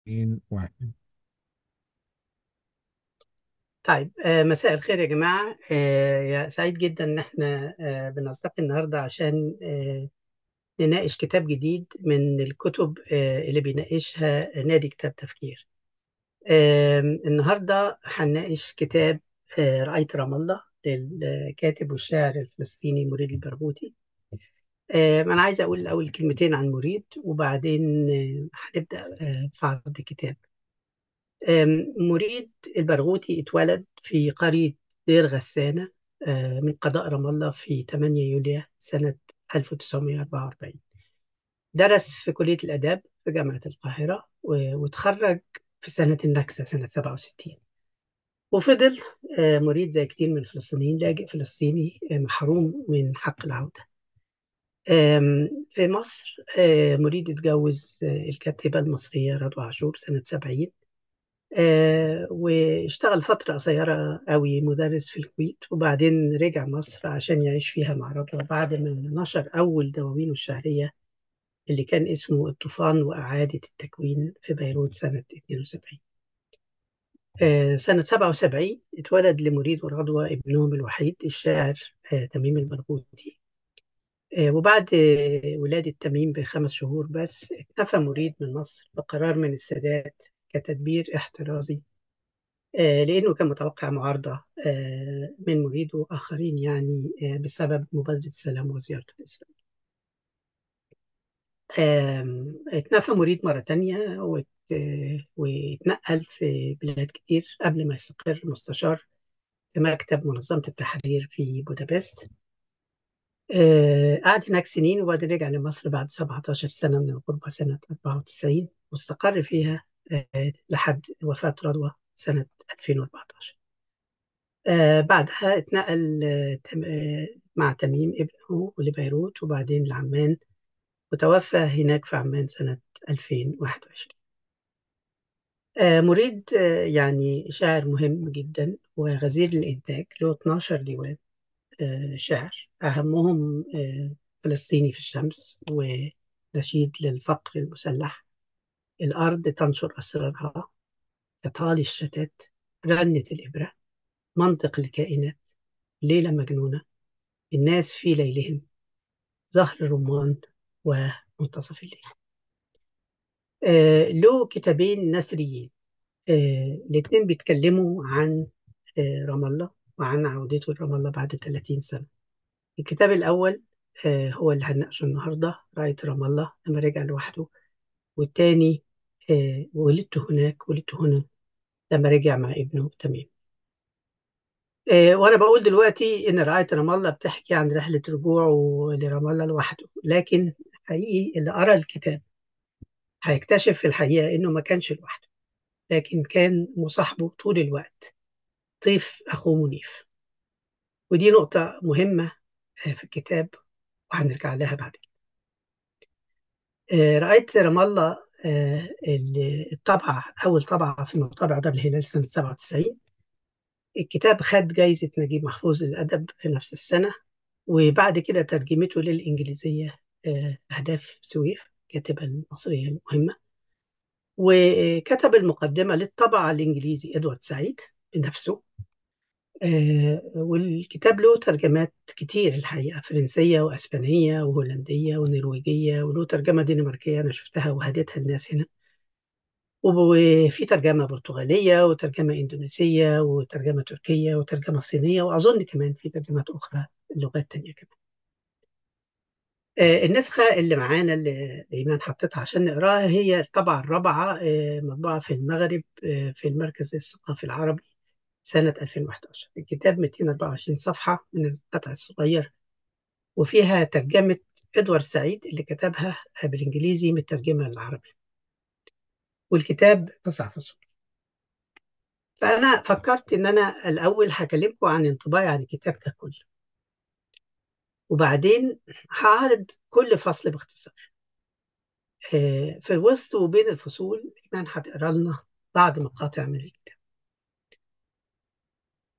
اتنين واحد طيب آه، مساء الخير يا جماعة آه، يا سعيد جدا إن احنا آه، بنلتقي النهاردة عشان آه، نناقش كتاب جديد من الكتب آه، اللي بيناقشها نادي كتاب تفكير آه، النهاردة هنناقش كتاب آه، رأيت رام الله للكاتب والشاعر الفلسطيني مريد البرغوثي آه، أنا عايز أقول الأول كلمتين عن مريد وبعدين آه، هنبدأ آه، في عرض الكتاب آم، مريد البرغوثي اتولد في قرية دير غسانة آه، من قضاء رام الله في 8 يوليو سنة 1944 درس في كلية الآداب في جامعة القاهرة و- وتخرج في سنة النكسة سنة 67 وفضل آه، مريد زي كتير من الفلسطينيين لاجئ فلسطيني آه، محروم من حق العودة آم، في مصر آه، مريد اتجوز آه، الكاتبة المصرية رضوى عاشور سنة 70 آه، واشتغل فترة قصيرة قوي مدرس في الكويت وبعدين رجع مصر عشان يعيش فيها مع رضوى بعد ما نشر أول دواوينه الشهرية اللي كان اسمه الطوفان وإعادة التكوين في بيروت سنة 72 آه، سنة 77 اتولد لمريد ورضوى ابنهم الوحيد الشاعر آه، تميم البرغوثي آه، وبعد آه، ولادة تميم بخمس شهور بس اكتفى مريد من مصر بقرار من السادات كتدبير احترازي آه، لأنه كان متوقع معارضة آه، من مريد وآخرين يعني آه، بسبب مبادرة السلام وزيارته لإسرائيل. آم، اتنفى مريد مرة تانية وات- آه، واتنقل في بلاد كتير قبل ما يستقر مستشار في مكتب منظمة التحرير في بودابست آه، قعد هناك سنين وبعدين رجع لمصر بعد 17 سنة من الغربة سنة 94 واستقر فيها آه، لحد وفاة رضوى سنة 2014 آه بعدها اتنقل آه تم- آه، مع تميم ابنه لبيروت وبعدين لعمان وتوفى هناك في عمان سنة 2021 آه مريد آه يعني شاعر مهم جدا وغزير الإنتاج له 12 ديوان آه شعر أهمهم آه فلسطيني في الشمس ونشيد للفقر المسلح الأرض تنشر أسرارها كطال الشتات رنة الإبرة منطق الكائنات ليلة مجنونة الناس في ليلهم زهر الرمان ومنتصف الليل آه له كتابين نثريين آه الاثنين بيتكلموا عن آه رام الله وعن عودته لرام الله بعد 30 سنة الكتاب الأول آه هو اللي هنناقشه النهاردة رأيت رام الله لما رجع لوحده والتاني آه ولدت هناك ولدت هنا لما رجع مع ابنه تميم آه وأنا بقول دلوقتي إن رعاية رام الله بتحكي عن رحلة رجوعه لرام الله لوحده لكن حقيقي اللي قرأ الكتاب هيكتشف في الحقيقة إنه ما كانش لوحده لكن كان مصاحبه طول الوقت طيف أخوه منيف ودي نقطة مهمة آه، في الكتاب وهنرجع لها بعد كده آه، رأيت رام الله آه، ال- الطبعة أول طبعة في مطابع دار الهلال سنة 97 الكتاب خد جايزة نجيب محفوظ للأدب في نفس السنة وبعد كده ترجمته للإنجليزية آه، أهداف سويف الكاتبة المصرية المهمة وكتب المقدمة للطبعة الإنجليزي إدوارد سعيد بنفسه آه، والكتاب له ترجمات كتير الحقيقة فرنسية وأسبانية وهولندية ونرويجية وله ترجمة دنماركية أنا شفتها وهديتها الناس هنا وفي ترجمة برتغالية وترجمة إندونيسية وترجمة تركية وترجمة صينية وأظن كمان في ترجمات أخرى لغات تانية كمان آه، النسخة اللي معانا اللي إيمان حطيتها عشان نقراها هي الطبعة الرابعة آه، مطبوعة في المغرب آه، في المركز الثقافي العربي سنة 2011 الكتاب 224 صفحة من القطع الصغير وفيها ترجمة إدوارد سعيد اللي كتبها بالإنجليزي مترجمة للعربي والكتاب تسع فصول فأنا فكرت إن أنا الأول هكلمكم عن انطباعي عن الكتاب ككل وبعدين هعرض كل فصل باختصار آه، في الوسط وبين الفصول إيمان هتقرا لنا بعض مقاطع من الكتاب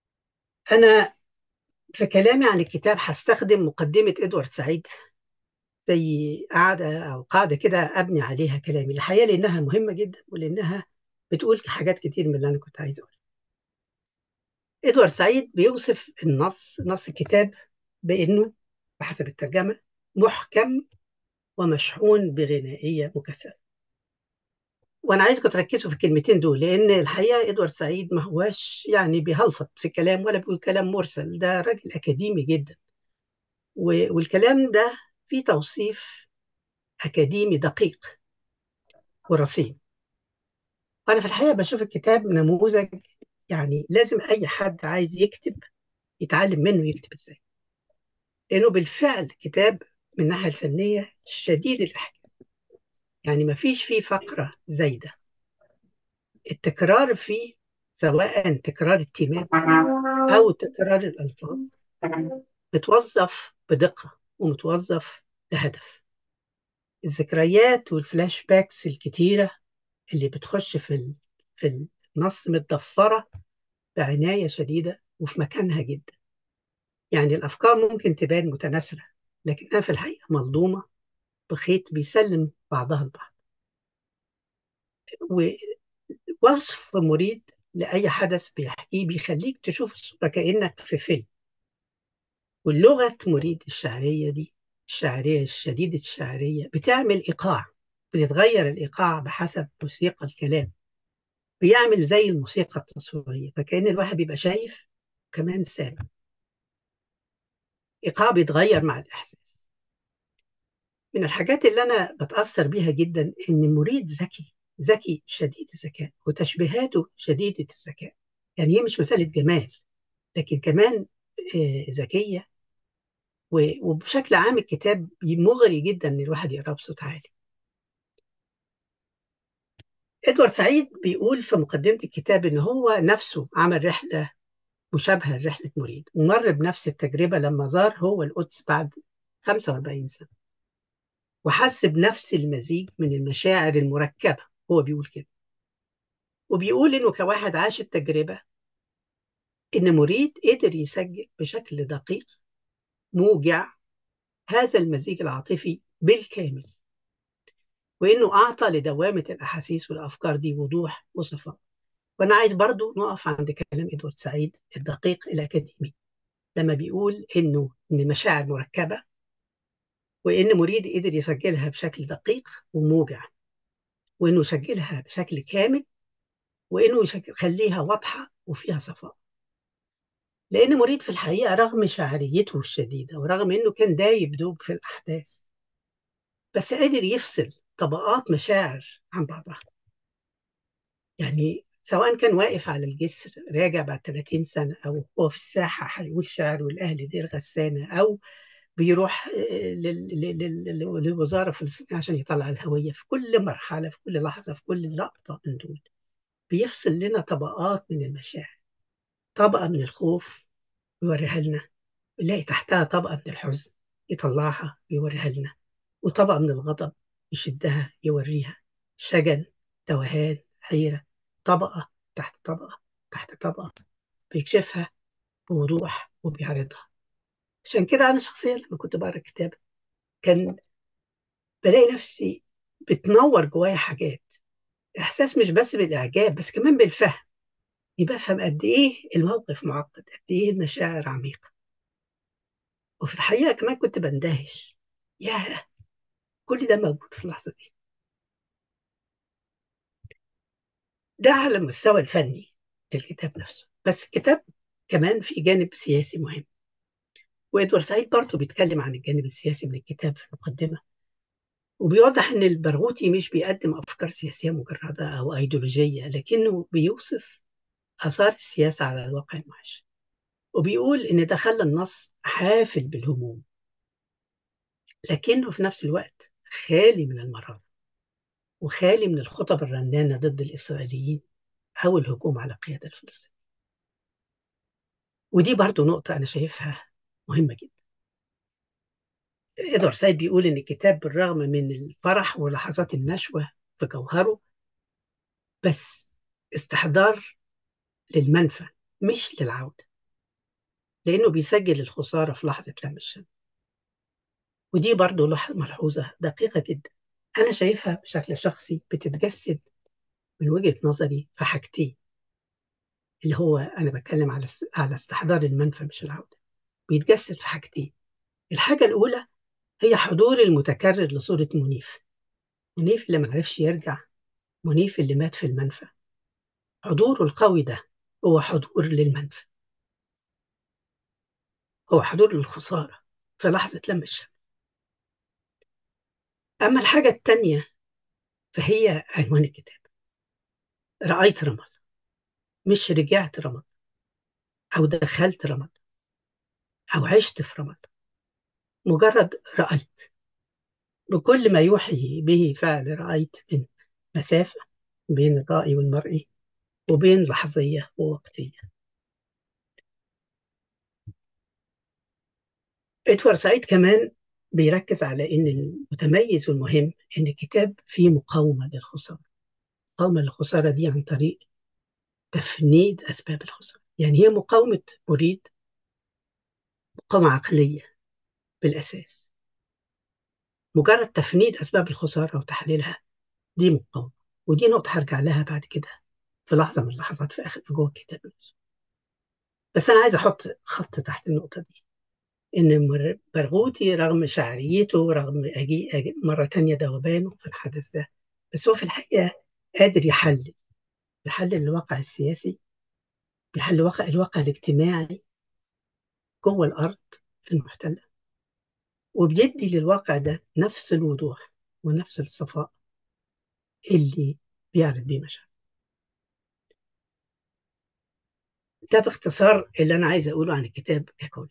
أنا في كلامي عن الكتاب هستخدم مقدمة إدوارد سعيد زي قاعدة أو قاعدة كده أبني عليها كلامي الحقيقة لأنها مهمة جدا ولأنها بتقول حاجات كتير من اللي أنا كنت عايز أقولها إدوارد سعيد بيوصف النص نص الكتاب بأنه بحسب الترجمة محكم ومشحون بغنائية مكثفة وانا عايزكم تركزوا في الكلمتين دول لان الحقيقه ادوارد سعيد ما هواش يعني بيهلفط في الكلام ولا بيقول كلام مرسل ده راجل اكاديمي جدا والكلام ده فيه توصيف اكاديمي دقيق ورصين وانا في الحقيقه بشوف الكتاب نموذج يعني لازم اي حد عايز يكتب يتعلم منه يكتب ازاي لانه بالفعل كتاب من الناحيه الفنيه شديد الاحكام يعني ما فيش فيه فقره زايده التكرار فيه سواء تكرار التيمات أو تكرار الألفاظ متوظف بدقة ومتوظف لهدف الذكريات والفلاش باكس الكتيرة اللي بتخش في في النص متضفرة بعناية شديدة وفي مكانها جدا يعني الأفكار ممكن تبان متناثرة لكنها في الحقيقة ملضومة بخيط بيسلم بعضها البعض ووصف مريد لأي حدث بيحكيه بيخليك تشوف الصورة كأنك في فيلم واللغة مريد الشعرية دي الشعرية الشديدة الشعرية بتعمل إيقاع بتتغير الإيقاع بحسب موسيقى الكلام بيعمل زي الموسيقى التصويرية فكأن الواحد بيبقى شايف وكمان سامع إيقاع بيتغير مع الإحساس من الحاجات اللي أنا بتأثر بيها جدا إن مريد ذكي ذكي شديد الذكاء وتشبيهاته شديدة الذكاء يعني هي مش مسألة جمال لكن كمان ذكية وبشكل عام الكتاب مغري جدا ان الواحد يقراه بصوت عالي ادوارد سعيد بيقول في مقدمة الكتاب ان هو نفسه عمل رحلة مشابهة لرحلة مريد ومر بنفس التجربة لما زار هو القدس بعد 45 سنة وحس بنفس المزيج من المشاعر المركبة هو بيقول كده وبيقول انه كواحد عاش التجربة ان مريد قدر يسجل بشكل دقيق موجع هذا المزيج العاطفي بالكامل وانه اعطى لدوامه الاحاسيس والافكار دي وضوح وصفاء وانا عايز برضو نقف عند كلام ادوارد سعيد الدقيق الاكاديمي لما بيقول انه ان المشاعر مركبه وان مريد قدر يسجلها بشكل دقيق وموجع وانه يسجلها بشكل كامل وانه يخليها واضحه وفيها صفاء لان مريد في الحقيقه رغم شعريته الشديده ورغم انه كان دايب دوب في الاحداث بس قادر يفصل طبقات مشاعر عن بعضها يعني سواء كان واقف على الجسر راجع بعد 30 سنة أو هو في الساحة هيقول شعر والأهل دير غسانة أو بيروح للوزارة الفلسطينية عشان يطلع الهوية في كل مرحلة في كل لحظة في كل لقطة من دول بيفصل لنا طبقات من المشاعر طبقة من الخوف يوريها لنا نلاقي تحتها طبقة من الحزن يطلعها يوريها لنا وطبقة من الغضب يشدها يوريها شجن توهان حيرة طبقة تحت طبقة تحت طبقة بيكشفها بوضوح وبيعرضها عشان كده أنا شخصيا لما كنت بقرا الكتاب كان بلاقي نفسي بتنور جوايا حاجات إحساس مش بس بالإعجاب بس كمان بالفهم يبقى بفهم قد إيه الموقف معقد قد إيه المشاعر عميقة وفي الحقيقة كمان كنت بندهش ياه كل ده موجود في اللحظة دي ده على المستوى الفني للكتاب نفسه بس الكتاب كمان في جانب سياسي مهم وإدوارد سعيد برضه بيتكلم عن الجانب السياسي من الكتاب في المقدمة وبيوضح إن البرغوثي مش بيقدم أفكار سياسية مجردة أو أيديولوجية لكنه بيوصف آثار السياسة على الواقع المعاش وبيقول إن ده خلى النص حافل بالهموم لكنه في نفس الوقت خالي من المرض وخالي من الخطب الرنانة ضد الإسرائيليين أو الهجوم على القيادة الفلسطينية ودي برضو نقطة أنا شايفها مهمة جدا إدوارد سايد بيقول إن الكتاب بالرغم من الفرح ولحظات النشوة في جوهره بس استحضار للمنفى مش للعودة لأنه بيسجل الخسارة في لحظة لم الشمس ودي برضو لح- ملحوظة دقيقة جدا أنا شايفها بشكل شخصي بتتجسد من وجهة نظري في حاجتين اللي هو أنا بتكلم على است- على استحضار المنفى مش العودة بيتجسد في حاجتين الحاجة الأولى هي حضور المتكرر لصورة منيف منيف اللي معرفش يرجع منيف اللي مات في المنفى حضوره القوي ده هو حضور للمنفى هو حضور للخسارة في لحظة لم الشمس أما الحاجة التانية فهي عنوان الكتاب رأيت رمض مش رجعت رمض أو دخلت رمض أو عشت في رمض مجرد رأيت بكل ما يوحي به فعل رأيت من مسافة بين الرائي والمرئي وبين لحظية ووقتية إدوارد سعيد كمان بيركز على إن المتميز والمهم إن الكتاب فيه مقاومة للخسارة مقاومة للخسارة دي عن طريق تفنيد أسباب الخسارة يعني هي مقاومة مريد مقاومة عقلية بالأساس مجرد تفنيد أسباب الخسارة وتحليلها دي مقاومة ودي نقطة هرجع لها بعد كده في لحظة من اللحظات في آخر في جوه الكتاب نفسه بس أنا عايز أحط خط تحت النقطة دي إن مر- برغوثي رغم شعريته رغم أجي, أجي مرة تانية ذوبانه في الحدث ده بس هو في الحقيقة قادر يحلل يحلل الواقع السياسي بيحلل الواقع الواقع الاجتماعي جوه الأرض المحتلة وبيدي للواقع ده نفس الوضوح ونفس الصفاء اللي بيعرض بيه مشاعر ده باختصار اللي أنا عايز أقوله عن الكتاب ككل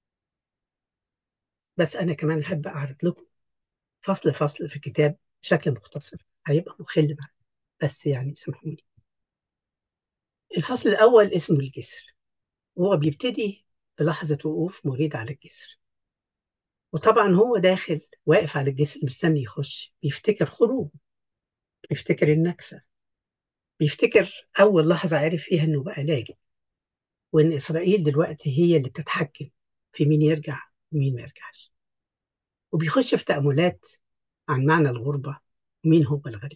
بس أنا كمان أحب أعرض لكم فصل فصل في الكتاب بشكل مختصر هيبقى مخل معاك بس يعني سامحوني الفصل الأول اسمه الجسر وهو بيبتدي بلحظة وقوف مريد على الجسر وطبعا هو داخل واقف على الجسر مستني يخش بيفتكر خروج بيفتكر النكسة بيفتكر أول لحظة عرف فيها إنه بقى لاجئ وإن إسرائيل دلوقتي هي اللي بتتحكم في مين يرجع ومين ما يرجعش وبيخش في تأملات عن معنى الغربة ومين هو الغريب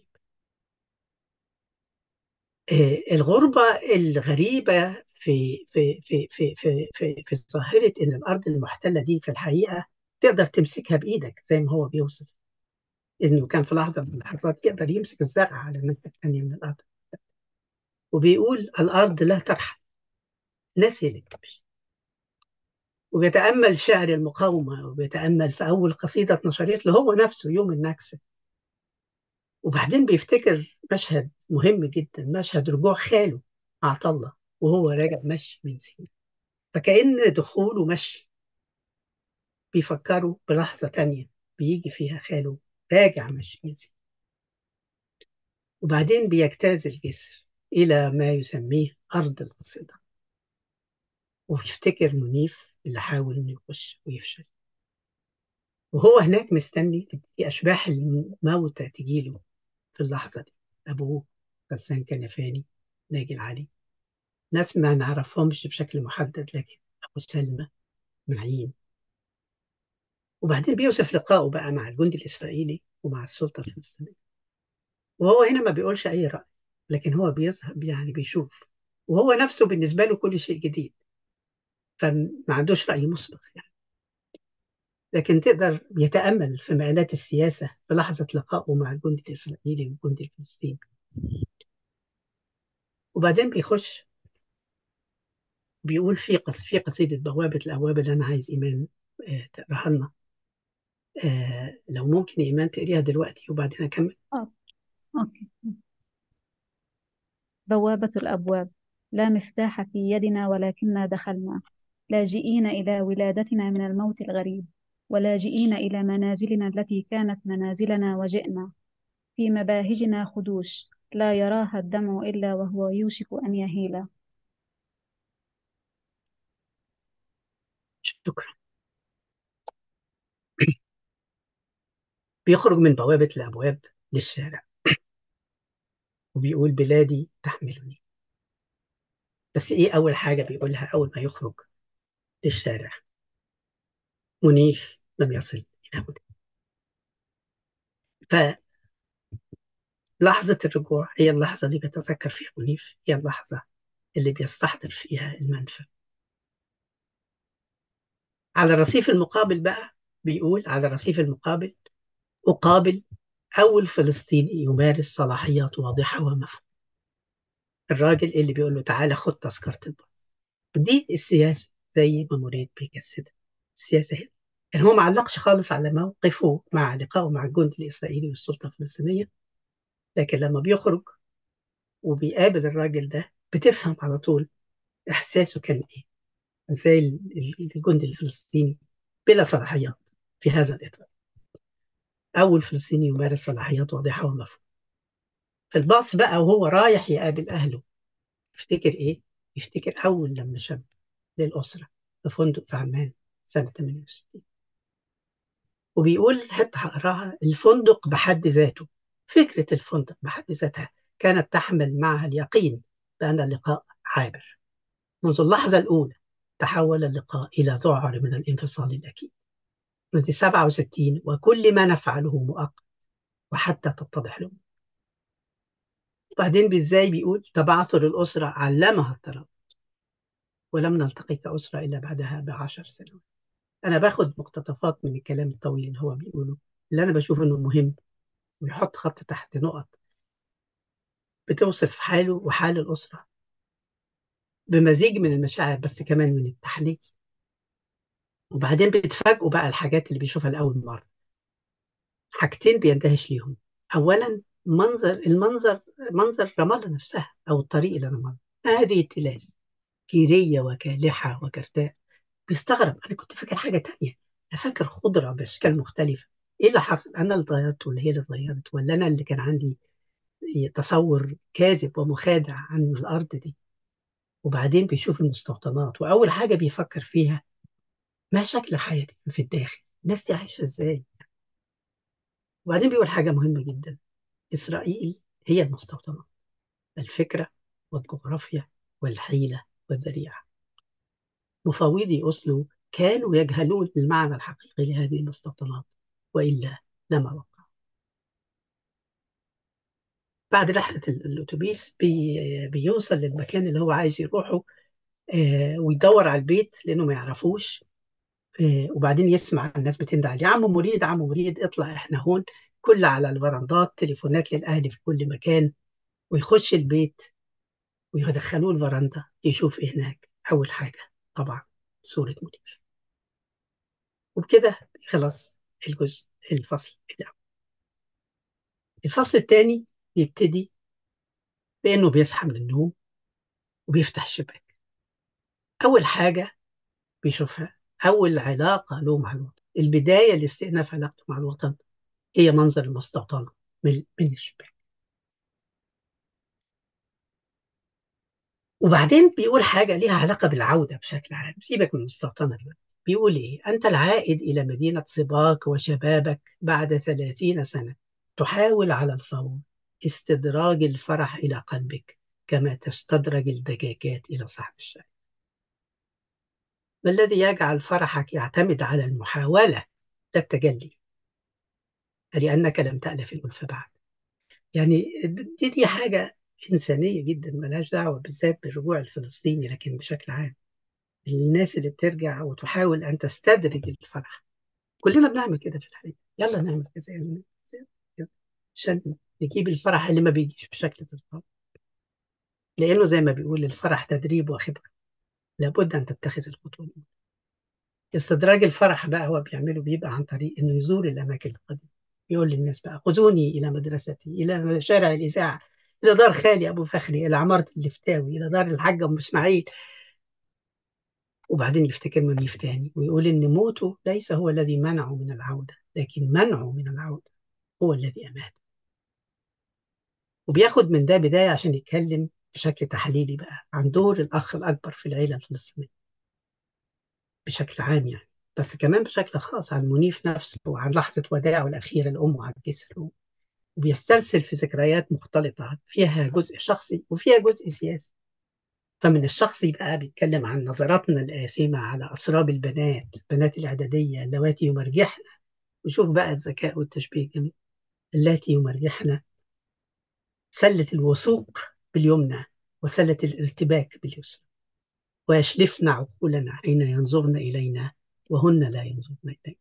آه، الغربة الغريبة في في في في في في, في ظاهرة إن الأرض المحتلة دي في الحقيقة تقدر تمسكها بإيدك زي ما هو بيوصف إنه كان في لحظة من اللحظات يقدر يمسك الزرع على الناحية الثانية من الأرض وبيقول الأرض لا ترحل الناس هي اللي بتمشي وبيتأمل شعر المقاومة وبيتأمل في أول قصيدة اتنشرت له هو نفسه يوم النكسة وبعدين بيفتكر مشهد مهم جدا مشهد رجوع خاله عطلة وهو راجع مشي من سينا فكأن دخوله مشي بيفكروا بلحظة تانية بيجي فيها خاله راجع مشي من سينا وبعدين بيجتاز الجسر إلى ما يسميه أرض القصيدة ويفتكر منيف اللي حاول إنه يخش ويفشل وهو هناك مستني تبتدي أشباح الموتى تجيله في اللحظة دي أبوه غسان كنفاني ناجي العلي ناس ما نعرفهمش بشكل محدد لكن أبو سلمى معين وبعدين بيوصف لقائه بقى مع الجندي الإسرائيلي ومع السلطة الفلسطينية وهو هنا ما بيقولش أي رأي لكن هو بيظهر يعني بيشوف وهو نفسه بالنسبة له كل شيء جديد فما عندوش رأي مسبق يعني لكن تقدر يتأمل في مآلات السياسة في لحظة لقائه مع الجندي الإسرائيلي والجندي الفلسطيني وبعدين بيخش بيقول في قص في قصيدة بوابة الأبواب اللي أنا عايز إيمان آه، تقراها لنا آه، لو ممكن إيمان تقريها دلوقتي وبعدين أكمل آه، أوكي بوابة الأبواب لا مفتاح في يدنا ولكننا دخلنا لاجئين إلى ولادتنا من الموت الغريب ولاجئين إلى منازلنا التي كانت منازلنا وجئنا في مباهجنا خدوش لا يراها الدمع إلا وهو يوشك أن يهيل شكرا بيخرج من بوابة الأبواب للشارع وبيقول بلادي تحملني بس إيه أول حاجة بيقولها أول ما يخرج للشارع منيف لم يصل إلى هنا فلحظة الرجوع هي اللحظة اللي بيتذكر فيها منيف هي اللحظة اللي بيستحضر فيها المنفى على الرصيف المقابل بقى بيقول على الرصيف المقابل أقابل أول فلسطيني يمارس صلاحيات واضحة ومفهومة الراجل اللي بيقول له تعالى خد تذكرة الباص دي السياسة زي ما مريد بيجسدها السياسة هنا يعني هو ما علقش خالص على موقفه مع لقائه مع الجند الإسرائيلي والسلطة الفلسطينية لكن لما بيخرج وبيقابل الراجل ده بتفهم على طول إحساسه كان إيه ازاي الجندي الفلسطيني بلا صلاحيات في هذا الإطار أول فلسطيني يمارس صلاحيات واضحة ومفهومة في الباص بقى وهو رايح يقابل أهله يفتكر إيه؟ يفتكر أول لما شاب للأسرة في فندق في عمان سنة 68 وبيقول حتى هقراها الفندق بحد ذاته فكرة الفندق بحد ذاتها كانت تحمل معها اليقين بأن اللقاء عابر منذ اللحظة الأولى تحول اللقاء إلى ذعر من الانفصال الأكيد منذ 67 وكل ما نفعله مؤقت وحتى تتضح له وبعدين بإزاي بيقول تبعثر الأسرة علمها الترابط ولم نلتقي كأسرة إلا بعدها بعشر سنوات أنا باخد مقتطفات من الكلام الطويل اللي هو بيقوله اللي أنا بشوف إنه مهم ويحط خط تحت نقط بتوصف حاله وحال الأسرة بمزيج من المشاعر بس كمان من التحليل وبعدين بيتفاجئوا بقى الحاجات اللي بيشوفها لأول مرة حاجتين بيندهش ليهم أولا منظر المنظر منظر رمالة نفسها أو الطريق إلى رمالة هذه التلال كيرية وكالحة وكرتاء بيستغرب أنا كنت فاكر حاجة تانية أنا فاكر خضرة بأشكال مختلفة إيه اللي حصل أنا اللي اتغيرت ولا هي اللي اتغيرت ولا أنا اللي كان عندي تصور كاذب ومخادع عن الأرض دي وبعدين بيشوف المستوطنات وأول حاجة بيفكر فيها ما شكل حياتي في الداخل الناس دي عايشة إزاي وبعدين بيقول حاجة مهمة جدا إسرائيل هي المستوطنات الفكرة والجغرافيا والحيلة والذريعة مفاوضي أوسلو كانوا يجهلون المعنى الحقيقي لهذه المستوطنات وإلا لما وقع بعد رحلة الأتوبيس بي بيوصل للمكان اللي هو عايز يروحه آه ويدور على البيت لأنه ما يعرفوش آه وبعدين يسمع الناس بتندى عليه عم مريد عم مريد اطلع احنا هون كل على الفرندات تليفونات للأهل في كل مكان ويخش البيت ويدخلوه الفرندا يشوف إيه هناك أول حاجة طبعا صورة منير وبكده خلاص الجزء الفصل الأول الفصل الثاني يبتدي بأنه بيصحى من النوم وبيفتح الشباك أول حاجة بيشوفها أول علاقة له مع الوطن البداية لاستئناف علاقته مع الوطن هي منظر المستوطنة من من الشباك وبعدين بيقول حاجة ليها علاقة بالعودة بشكل عام سيبك من المستوطنة دلوقتي بيقول إيه أنت العائد إلى مدينة صباك وشبابك بعد ثلاثين سنة تحاول على الفور استدراج الفرح إلى قلبك كما تستدرج الدجاجات إلى صاحب الشاي ما الذي يجعل فرحك يعتمد على المحاولة لا التجلي لأنك لم تألف الألفة بعد يعني دي, دي حاجة إنسانية جدا ملهاش دعوة بالذات بالرجوع الفلسطيني لكن بشكل عام الناس اللي بترجع وتحاول أن تستدرج الفرح كلنا بنعمل كده في الحقيقة يلا نعمل كذا عشان نجيب الفرح اللي ما بيجيش بشكل تلقائي لأنه زي ما بيقول الفرح تدريب وخبرة لابد أن تتخذ الخطوة الأولى استدراج الفرح بقى هو بيعمله بيبقى عن طريق إنه يزور الأماكن القديمة يقول للناس بقى خذوني إلى مدرستي إلى شارع الإذاعة إلى دار خالي أبو فخري إلى عمارة اللفتاوي إلى دار الحاج أم إسماعيل وبعدين يفتكر منيف تاني ويقول إن موته ليس هو الذي منعه من العودة لكن منعه من العودة هو الذي أمات وبياخد من ده بداية عشان يتكلم بشكل تحليلي بقى عن دور الأخ الأكبر في العيلة الفلسطينية بشكل عام يعني بس كمان بشكل خاص عن منيف نفسه وعن لحظة وداعه الأخيرة لأمه على الجسر وبيسترسل في ذكريات مختلطة فيها جزء شخصي وفيها جزء سياسي فمن الشخصي بقى بيتكلم عن نظراتنا الآثمة على أسراب البنات بنات الإعدادية اللواتي يمرجحن وشوف بقى الذكاء والتشبيه الجميل التي يمرحنا سلة الوثوق باليمنى وسلة الارتباك باليسرى ويشلفن عقولنا حين ينظرن إلينا وهن لا ينظرن إلينا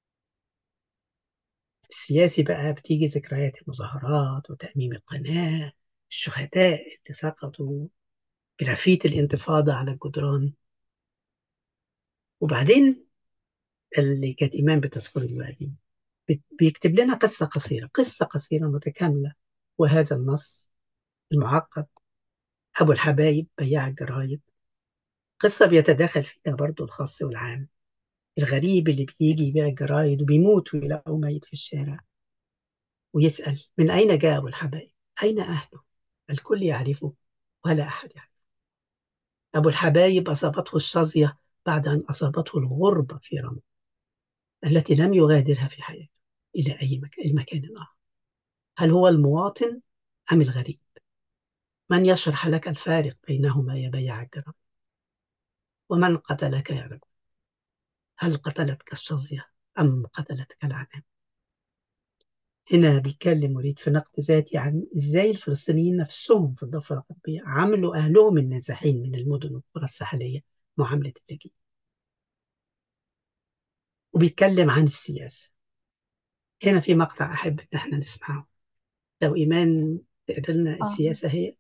السياسي بقى بتيجي ذكريات المظاهرات وتأميم القناة الشهداء اللي سقطوا جرافيت الانتفاضة على الجدران وبعدين اللي كانت إيمان بتذكر دلوقتي بيكتب لنا قصة قصيرة قصة قصيرة متكاملة وهذا النص المعقد أبو الحبايب بياع الجرايد قصة بيتداخل فيها برضو الخاص والعام الغريب اللي بيجي يبيع الجرايد وبيموت ويلاقوه ميت في الشارع ويسأل من أين جاء أبو الحبايب أين أهله الكل يعرفه ولا أحد يعرفه أبو الحبايب أصابته الشظية بعد أن أصابته الغربة في رمضان التي لم يغادرها في حياته إلى أي مكان, مكان آخر هل هو المواطن أم الغريب من يشرح لك الفارق بينهما يا بياع الجرام ومن قتلك يا رجل هل قتلتك الشظية أم قتلتك العنام هنا بيتكلم مريد في نقد ذاتي عن ازاي الفلسطينيين نفسهم في الضفة الغربية عملوا أهلهم النازحين من المدن والقرى الساحلية معاملة اللاجئين وبيتكلم عن السياسة هنا في مقطع أحب إن احنا نسمعه لو إيمان تقدر لنا آه. السياسة هي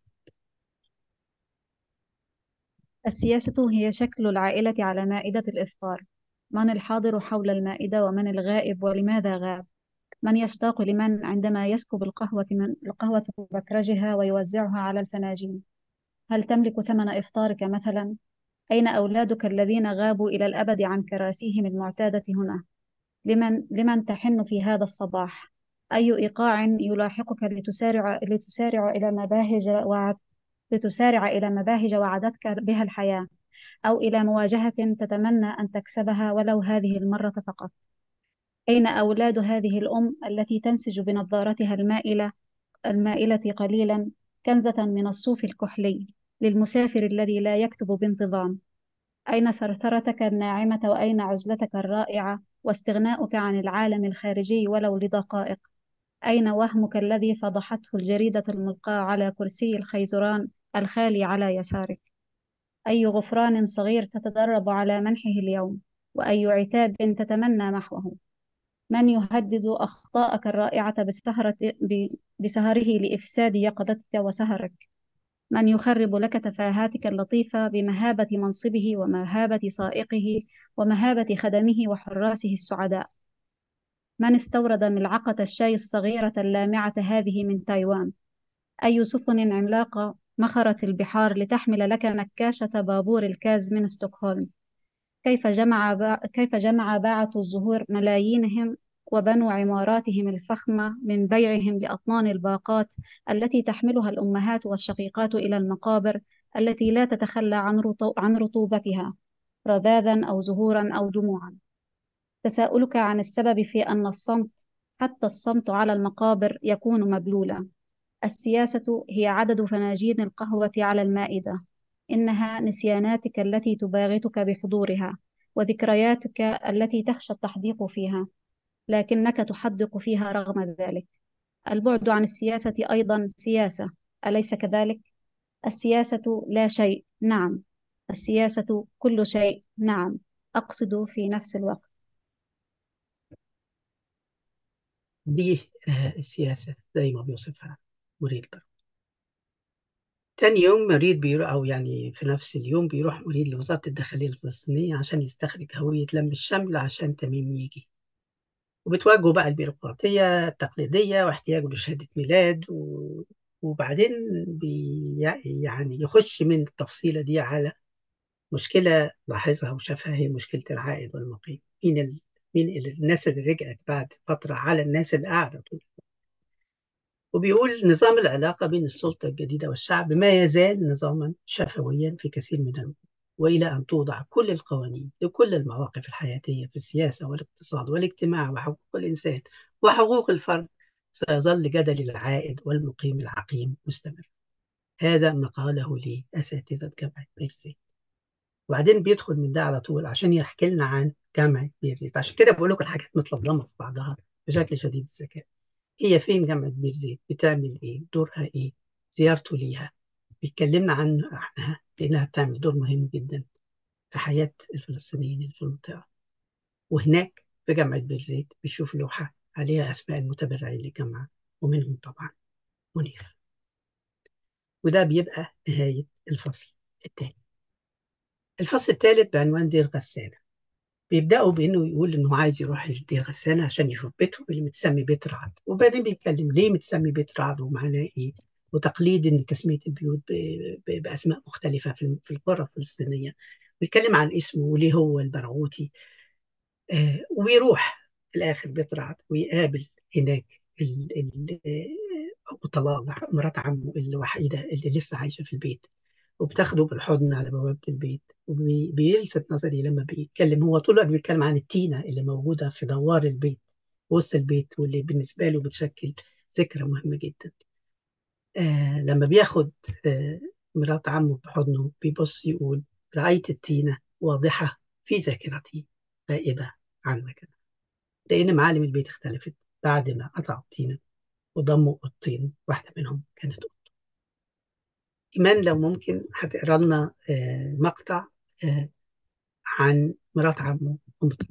السياسة هي شكل العائلة على مائدة الإفطار من الحاضر حول المائدة ومن الغائب ولماذا غاب من يشتاق لمن عندما يسكب القهوة من القهوة بكرجها ويوزعها على الفناجين هل تملك ثمن إفطارك مثلا؟ أين أولادك الذين غابوا إلى الأبد عن كراسيهم المعتادة هنا؟ لمن, لمن تحن في هذا الصباح؟ أي إيقاع يلاحقك لتسارع, لتسارع إلى مباهج وعد لتسارع إلى مباهج وعدتك بها الحياة أو إلى مواجهة تتمنى أن تكسبها ولو هذه المرة فقط أين أولاد هذه الأم التي تنسج بنظارتها المائلة المائلة قليلا كنزة من الصوف الكحلي للمسافر الذي لا يكتب بانتظام أين ثرثرتك الناعمة وأين عزلتك الرائعة واستغناؤك عن العالم الخارجي ولو لدقائق أين وهمك الذي فضحته الجريدة الملقاة على كرسي الخيزران الخالي على يسارك أي غفران صغير تتدرب على منحه اليوم وأي عتاب تتمنى محوه من يهدد أخطاءك الرائعة بسهرة بسهره لإفساد يقظتك وسهرك من يخرب لك تفاهاتك اللطيفة بمهابة منصبه ومهابة سائقه ومهابة خدمه وحراسه السعداء من استورد ملعقة الشاي الصغيرة اللامعة هذه من تايوان أي سفن عملاقة مخرت البحار لتحمل لك نكاشة بابور الكاز من ستوكهولم كيف جمع با... كيف جمع باعة الزهور ملايينهم وبنوا عماراتهم الفخمة من بيعهم لأطنان الباقات التي تحملها الأمهات والشقيقات إلى المقابر التي لا تتخلى عن, رطو... عن رطوبتها رذاذا أو زهورا أو دموعا تساؤلك عن السبب في أن الصمت حتى الصمت على المقابر يكون مبلولا السياسة هي عدد فناجين القهوة على المائدة إنها نسياناتك التي تباغتك بحضورها وذكرياتك التي تخشى التحديق فيها لكنك تحدق فيها رغم ذلك البعد عن السياسة أيضا سياسة أليس كذلك؟ السياسة لا شيء نعم السياسة كل شيء نعم أقصد في نفس الوقت دي السياسة زي ما بيوصفها مريد برضه تاني يوم مريد بيروح أو يعني في نفس اليوم بيروح مريد لوزارة الداخلية الفلسطينية عشان يستخرج هوية لم الشمل عشان تميم يجي وبتواجهه بقى البيروقراطية التقليدية واحتياجه لشهادة ميلاد و... وبعدين بي... يعني يخش من التفصيلة دي على مشكلة لاحظها وشافها هي مشكلة العائد والمقيم مين ال... مين ال... الناس اللي رجعت بعد فترة على الناس اللي قاعدة طول وبيقول نظام العلاقة بين السلطة الجديدة والشعب ما يزال نظاما شفويا في كثير من الأمور وإلى أن توضع كل القوانين لكل المواقف الحياتية في السياسة والاقتصاد والاجتماع وحقوق الإنسان وحقوق الفرد سيظل جدل العائد والمقيم العقيم مستمر هذا ما قاله لي أساتذة جامعة بيرسي وبعدين بيدخل من ده على طول عشان يحكي لنا عن جامعة بيرزيت عشان كده بقول لكم الحاجات متلضمة في بعضها بشكل شديد الذكاء هي فين جامعة بيرزيت بتعمل ايه دورها ايه زيارته ليها بيتكلمنا عن عنها لانها بتعمل دور مهم جدا في حياة الفلسطينيين اللي في المنطقة وهناك في جامعة بيرزيت بيشوف لوحة عليها أسماء المتبرعين للجامعة ومنهم طبعا منير وده بيبقى نهاية الفصل الثاني الفصل الثالث بعنوان دير غسانة بيبدأوا بإنه يقول إنه عايز يروح دير غسانة عشان يشوف بيتهم اللي متسمي بيت رعد وبعدين بيتكلم ليه متسمي بيت رعد ومعناه إيه وتقليد إن تسمية البيوت بأسماء مختلفة في القرى الفلسطينية بيتكلم عن اسمه وليه هو البرغوثي آه ويروح في الآخر بيت رعد ويقابل هناك ال ال أبو طلال مرات عمه الوحيدة اللي لسه عايشة في البيت وبتاخده بالحضن على بوابة البيت وبيلفت نظري لما بيتكلم هو طول الوقت بيتكلم عن التينة اللي موجودة في دوار البيت وسط البيت واللي بالنسبة له بتشكل ذكرى مهمة جدا آه لما بياخد آه مرات عمه بحضنه بيبص يقول رأيت التينة واضحة في ذاكرتي غائبة عن مكانها لأن معالم البيت اختلفت بعد ما قطعوا التينة وضموا أوضتين واحدة منهم كانت أوضته إيمان لو ممكن هتقرا لنا آه مقطع آه عن مرات عمه أم طلال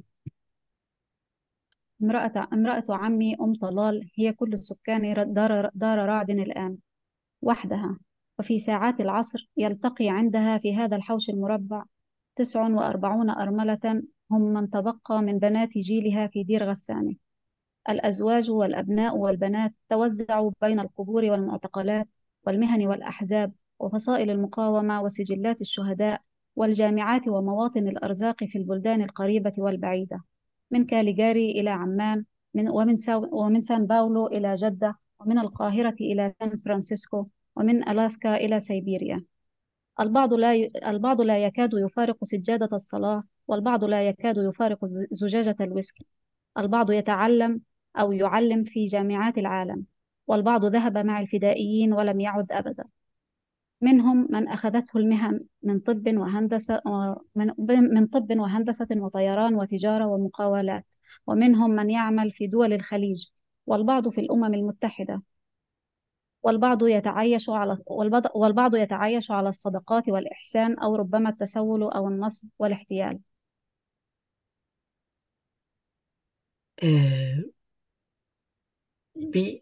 امرأة, امرأة عمي أم طلال هي كل سكان دار, دار رعد الآن وحدها وفي ساعات العصر يلتقي عندها في هذا الحوش المربع تسع وأربعون أرملة هم من تبقى من بنات جيلها في دير غسانة الأزواج والأبناء والبنات توزعوا بين القبور والمعتقلات والمهن والأحزاب وفصائل المقاومة وسجلات الشهداء والجامعات ومواطن الأرزاق في البلدان القريبة والبعيدة من كاليجاري إلى عمان من ومن, ومن سان باولو إلى جدة ومن القاهرة إلى سان فرانسيسكو ومن ألاسكا إلى سيبيريا البعض لا ي... البعض لا يكاد يفارق سجادة الصلاة والبعض لا يكاد يفارق زجاجة الويسكي البعض يتعلم أو يعلم في جامعات العالم والبعض ذهب مع الفدائيين ولم يعد أبدا منهم من أخذته المهن من طب وهندسة من, من طب وهندسة وطيران وتجارة ومقاولات ومنهم من يعمل في دول الخليج والبعض في الأمم المتحدة والبعض يتعايش على والبعض يتعايش على الصدقات والإحسان أو ربما التسول أو النصب والاحتيال آه بي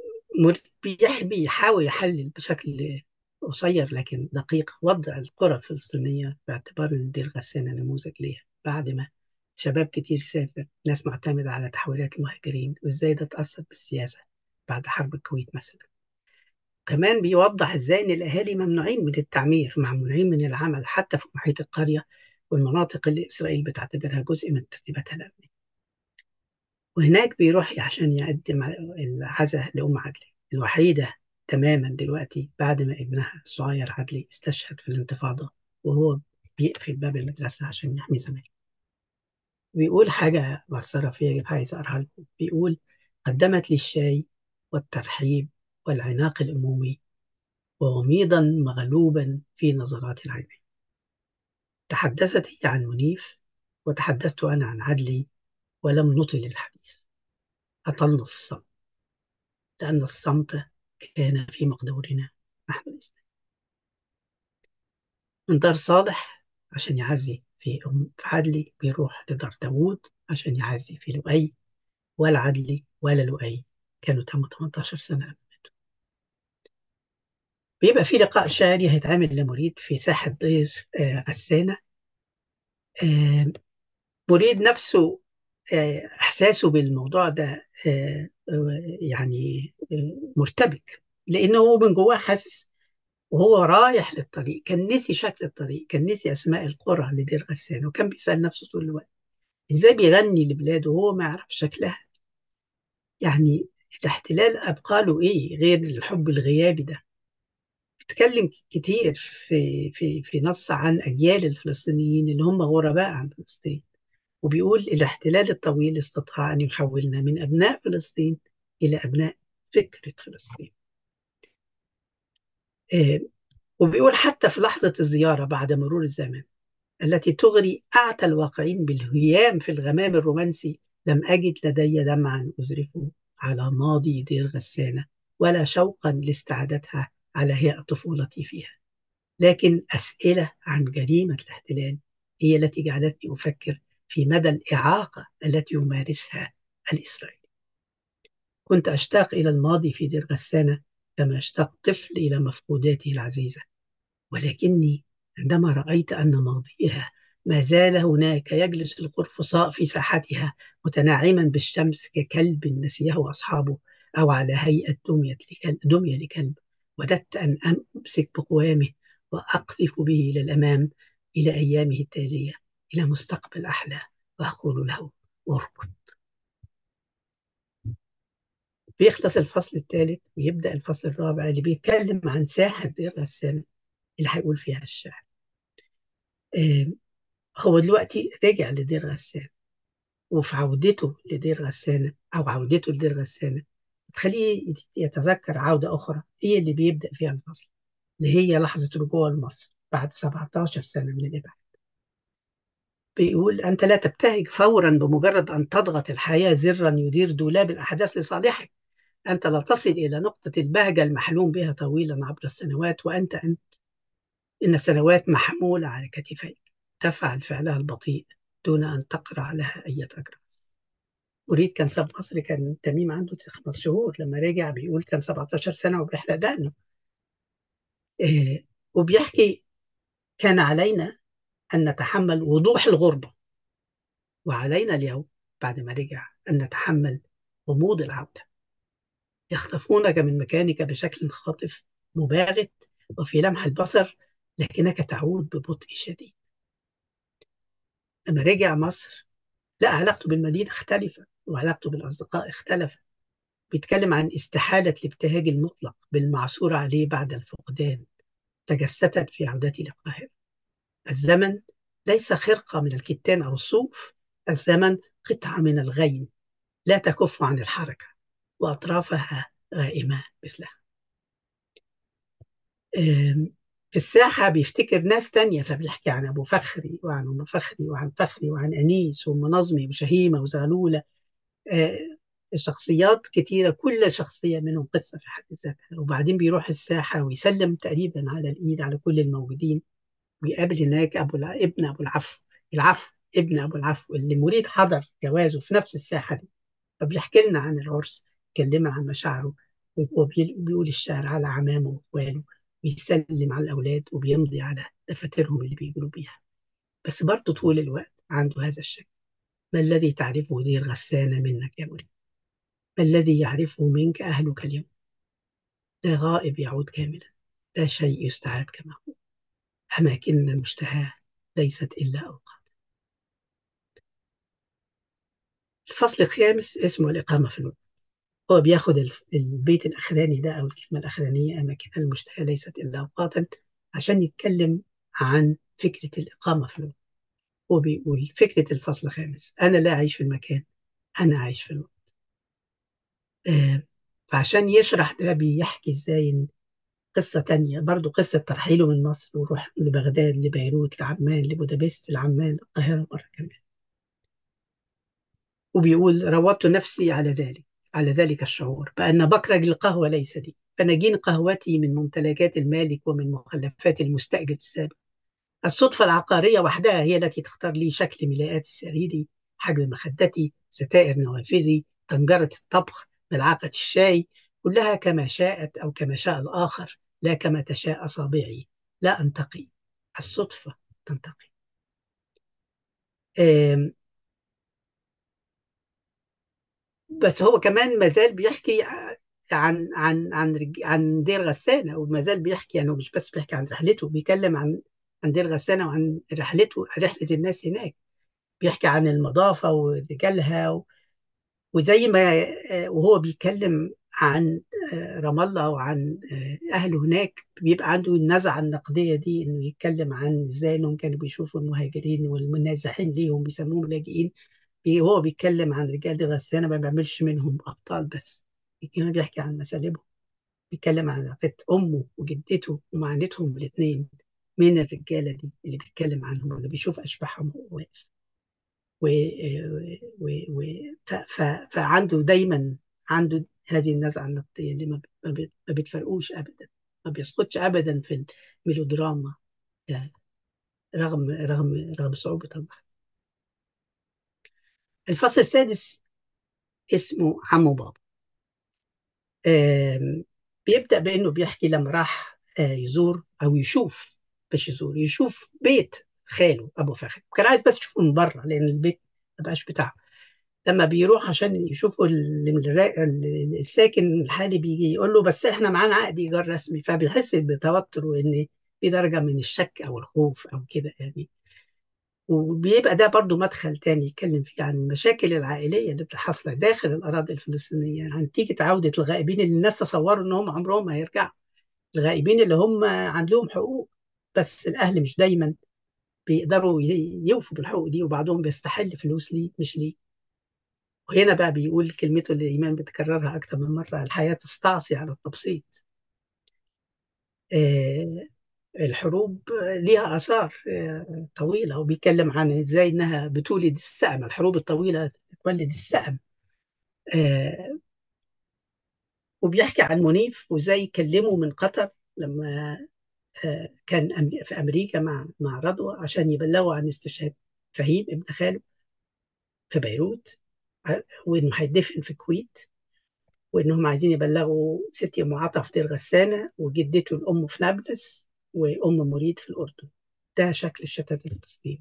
بيحاول يحلل بشكل قصير لكن دقيق وضع القرى الفلسطينية باعتبار ان دير غسانة نموذج ليها بعد ما شباب كتير سافر ناس معتمدة على تحويلات المهاجرين وازاي ده تأثر بالسياسة بعد حرب الكويت مثلا كمان بيوضح ازاي ان الاهالي ممنوعين من التعمير ممنوعين من العمل حتى في محيط القرية والمناطق اللي اسرائيل بتعتبرها جزء من ترتيباتها الامنية وهناك بيروح عشان يقدم العزاء لأم عدلي الوحيدة تماما دلوقتي بعد ما ابنها الصغير عدلي استشهد في الانتفاضة وهو بيقفل باب المدرسة عشان يحمي زمايله بيقول حاجة مأثرة فيا عايز أقراها لكم بيقول قدمت لي الشاي والترحيب والعناق الأمومي وغميضا مغلوبا في نظرات العينين تحدثت هي عن منيف وتحدثت أنا عن عدلي ولم نطل الحديث أطلنا الصمت لأن الصمت كان في مقدورنا نحن الإسلام من دار صالح عشان يعزي في أم عدلي بيروح لدار داوود عشان يعزي في لؤي ولا عدلي ولا لؤي كانوا تموا 18 سنة قبل بيبقى في لقاء شعري هيتعمل لمريد في ساحة دير آه غسانة آه مريد نفسه آه إحساسه بالموضوع ده يعني مرتبك لأنه هو من جواه حاسس وهو رايح للطريق كان نسي شكل الطريق كان نسي أسماء القرى لدير غسان وكان بيسأل نفسه طول الوقت إزاي بيغني لبلاده وهو ما يعرف شكلها يعني الاحتلال أبقى له إيه غير الحب الغيابي ده بيتكلم كتير في في في نص عن أجيال الفلسطينيين اللي هم غرباء عن فلسطين وبيقول الاحتلال الطويل استطاع أن يحولنا من أبناء فلسطين إلى أبناء فكرة فلسطين آه وبيقول حتى في لحظة الزيارة بعد مرور الزمن التي تغري أعتى الواقعين بالهيام في الغمام الرومانسي لم أجد لدي دمعا أزرفه على ماضي دير غسانة ولا شوقا لاستعادتها على هيئة طفولتي فيها لكن أسئلة عن جريمة الاحتلال هي التي جعلتني أفكر في مدى الإعاقة التي يمارسها الإسرائيلي كنت أشتاق إلى الماضي في دير غسانة كما يشتاق طفل إلى مفقوداته العزيزة ولكني عندما رأيت أن ماضيها ما زال هناك يجلس القرفصاء في ساحتها متناعما بالشمس ككلب نسيه أصحابه أو على هيئة دمية لكلب, دمية لكلب وددت أن أمسك بقوامه وأقذف به إلى الأمام إلى أيامه التالية إلى مستقبل أحلى وأقول له اركض بيخلص الفصل الثالث ويبدأ الفصل الرابع اللي بيتكلم عن ساحة دير غسان اللي هيقول فيها الشاعر هو دلوقتي رجع لدير غسان وفي عودته لدير غسانة أو عودته لدير غسانة تخليه يتذكر عودة أخرى هي اللي بيبدأ فيها الفصل اللي هي لحظة رجوعه لمصر بعد 17 سنة من الإبعاد بيقول أنت لا تبتهج فورا بمجرد أن تضغط الحياة زرا يدير دولاب الأحداث لصالحك أنت لا تصل إلى نقطة البهجة المحلوم بها طويلا عبر السنوات وأنت أنت إن السنوات محمولة على كتفيك تفعل فعلها البطيء دون أن تقرع لها أي أجراس أريد كان سب مصري كان تميم عنده خمس شهور لما رجع بيقول كان 17 سنة وبيحلق دقنه إيه وبيحكي كان علينا أن نتحمل وضوح الغربة وعلينا اليوم بعد ما رجع أن نتحمل غموض العودة يخطفونك من مكانك بشكل خاطف مباغت وفي لمح البصر لكنك تعود ببطء شديد لما رجع مصر لا علاقته بالمدينة اختلفت وعلاقته بالأصدقاء اختلفت بيتكلم عن استحالة الابتهاج المطلق بالمعصور عليه بعد الفقدان تجسدت في عودتي للقاهرة الزمن ليس خرقة من الكتان أو الصوف الزمن قطعة من الغيم لا تكف عن الحركة وأطرافها غائمة مثلها في الساحة بيفتكر ناس تانية فبيحكي عن أبو فخري وعن أم فخري وعن فخري وعن أنيس وأم نظمي وشهيمة وزغلولة شخصيات كتيرة كل شخصية منهم قصة في حد ذاتها وبعدين بيروح الساحة ويسلم تقريبا على الإيد على كل الموجودين ويقابل هناك أبو الع... ابن أبو العفو العفو ابن أبو العفو اللي مريد حضر جوازه في نفس الساحة دي فبيحكي لنا عن العرس يكلمنا عن مشاعره وبيقول الشعر على عمامه وإخواله بيسلم على الأولاد وبيمضي على دفاترهم اللي بيقولوا بيها بس برضه طول الوقت عنده هذا الشك ما الذي تعرفه دير غسانة منك يا مريد ما الذي يعرفه منك أهلك اليوم لا غائب يعود كاملا لا شيء يستعاد كما هو أماكننا المشتهاة ليست إلا أوقات الفصل الخامس اسمه الإقامة في الوقت هو بياخد البيت الأخراني ده أو الكلمة الأخرانية أماكننا المشتهاة ليست إلا أوقاتا عشان يتكلم عن فكرة الإقامة في الوقت هو بيقول فكرة الفصل الخامس أنا لا أعيش في المكان أنا عايش في الوقت آه فعشان يشرح ده بيحكي إزاي قصة تانية برضو قصة ترحيله من مصر وروح لبغداد لبيروت لعمان لبودابست لعمان القاهرة مرة كمان وبيقول روضت نفسي على ذلك على ذلك الشعور بأن بكرج القهوة ليس لي فنجين قهوتي من ممتلكات المالك ومن مخلفات المستأجر السابق الصدفة العقارية وحدها هي التي تختار لي شكل ملاءات سريري حجم مخدتي ستائر نوافذي طنجرة الطبخ ملعقة الشاي كلها كما شاءت أو كما شاء الآخر لا كما تشاء أصابعي لا أنتقي الصدفة تنتقي بس هو كمان مازال بيحكي عن عن عن عن دير غسانه وما زال بيحكي يعني مش بس بيحكي عن رحلته بيتكلم عن عن دير غسانه وعن رحلته رحله الناس هناك بيحكي عن المضافه ورجالها و... وزي ما وهو بيتكلم عن رام الله وعن اهله هناك بيبقى عنده النزعه النقديه دي انه يتكلم عن ازاي انهم كانوا بيشوفوا المهاجرين والمنازحين ليهم بيسموهم لاجئين هو بيتكلم عن رجال غسانه ما بيعملش منهم ابطال بس كان بيحكي عن مسالبهم بيتكلم عن علاقه امه وجدته ومعاناتهم الاثنين من الرجالة دي اللي بيتكلم عنهم واللي بيشوف أشباحهم وهو واقف و... و... و... ف... ف... فعنده دايما عنده هذه النزعة النقدية اللي ما, ب... ما بتفرقوش أبدا ما بيسقطش أبدا في الميلودراما رغم رغم رغم صعوبة البحث الفصل السادس اسمه عمو بابا بيبدأ بأنه بيحكي لما راح يزور أو يشوف مش يزور يشوف بيت خاله أبو فخر كان عايز بس يشوفه من بره لأن البيت ما بقاش بتاعه لما بيروح عشان يشوفوا الساكن الحالي بيجي يقول له بس احنا معانا عقد ايجار رسمي فبيحس بتوتر وان في درجه من الشك او الخوف او كده يعني وبيبقى ده برضو مدخل تاني يتكلم فيه عن المشاكل العائليه اللي بتحصل داخل الاراضي الفلسطينيه عن نتيجه عوده الغائبين اللي الناس تصوروا ان هم عمرهم ما هيرجعوا الغائبين اللي هم عندهم حقوق بس الاهل مش دايما بيقدروا يوفوا بالحقوق دي وبعضهم بيستحل فلوس ليه مش ليه وهنا بقى بيقول كلمته اللي ايمان بتكررها اكثر من مره الحياه تستعصي على التبسيط آه الحروب ليها آثار طويلة وبيتكلم عن إزاي إنها بتولد السأم الحروب الطويلة تولد السأم وبيحكي عن منيف وإزاي كلمه من قطر لما كان في أمريكا مع مع رضوى عشان يبلغوا عن استشهاد فهيم ابن خاله في بيروت وإنه هيدفن في الكويت وإنهم عايزين يبلغوا ستي أم عطا في دير غسانة وجدته الأم في نابلس وأم مريد في الأردن ده شكل الشتات الفلسطيني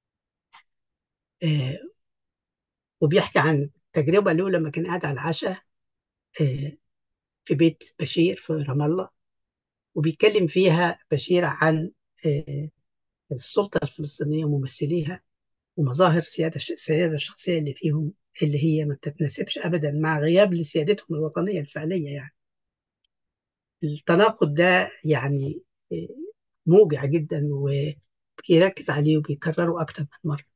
آه وبيحكي عن التجربة له لما كان قاعد على العشاء آه في بيت بشير في رام الله وبيتكلم فيها بشير عن آه السلطة الفلسطينية وممثليها ومظاهر سيادة السيادة الشخصية اللي فيهم اللي هي ما بتتناسبش أبدا مع غياب لسيادتهم الوطنية الفعلية يعني التناقض ده يعني موجع جدا وبيركز عليه وبيكرره أكتر من مرة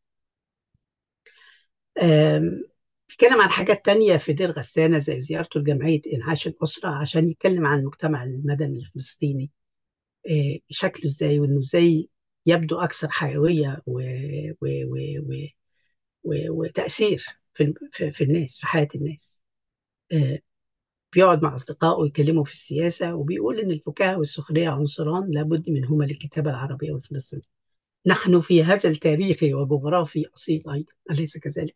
بيتكلم عن حاجات تانية في دير غسانة زي زيارته لجمعية إنعاش الأسرة عشان يتكلم عن المجتمع المدني الفلسطيني شكله إزاي وإنه إزاي يبدو أكثر حيوية و... و... و... و... و... وتأثير في... في... في الناس في حياة الناس بيقعد مع أصدقائه يكلموا في السياسة وبيقول إن الفكاهة والسخرية عنصران لابد منهما للكتابة العربية والفلسطينية نحن في هذا التاريخ وجغرافي أصيل أيضا أليس كذلك؟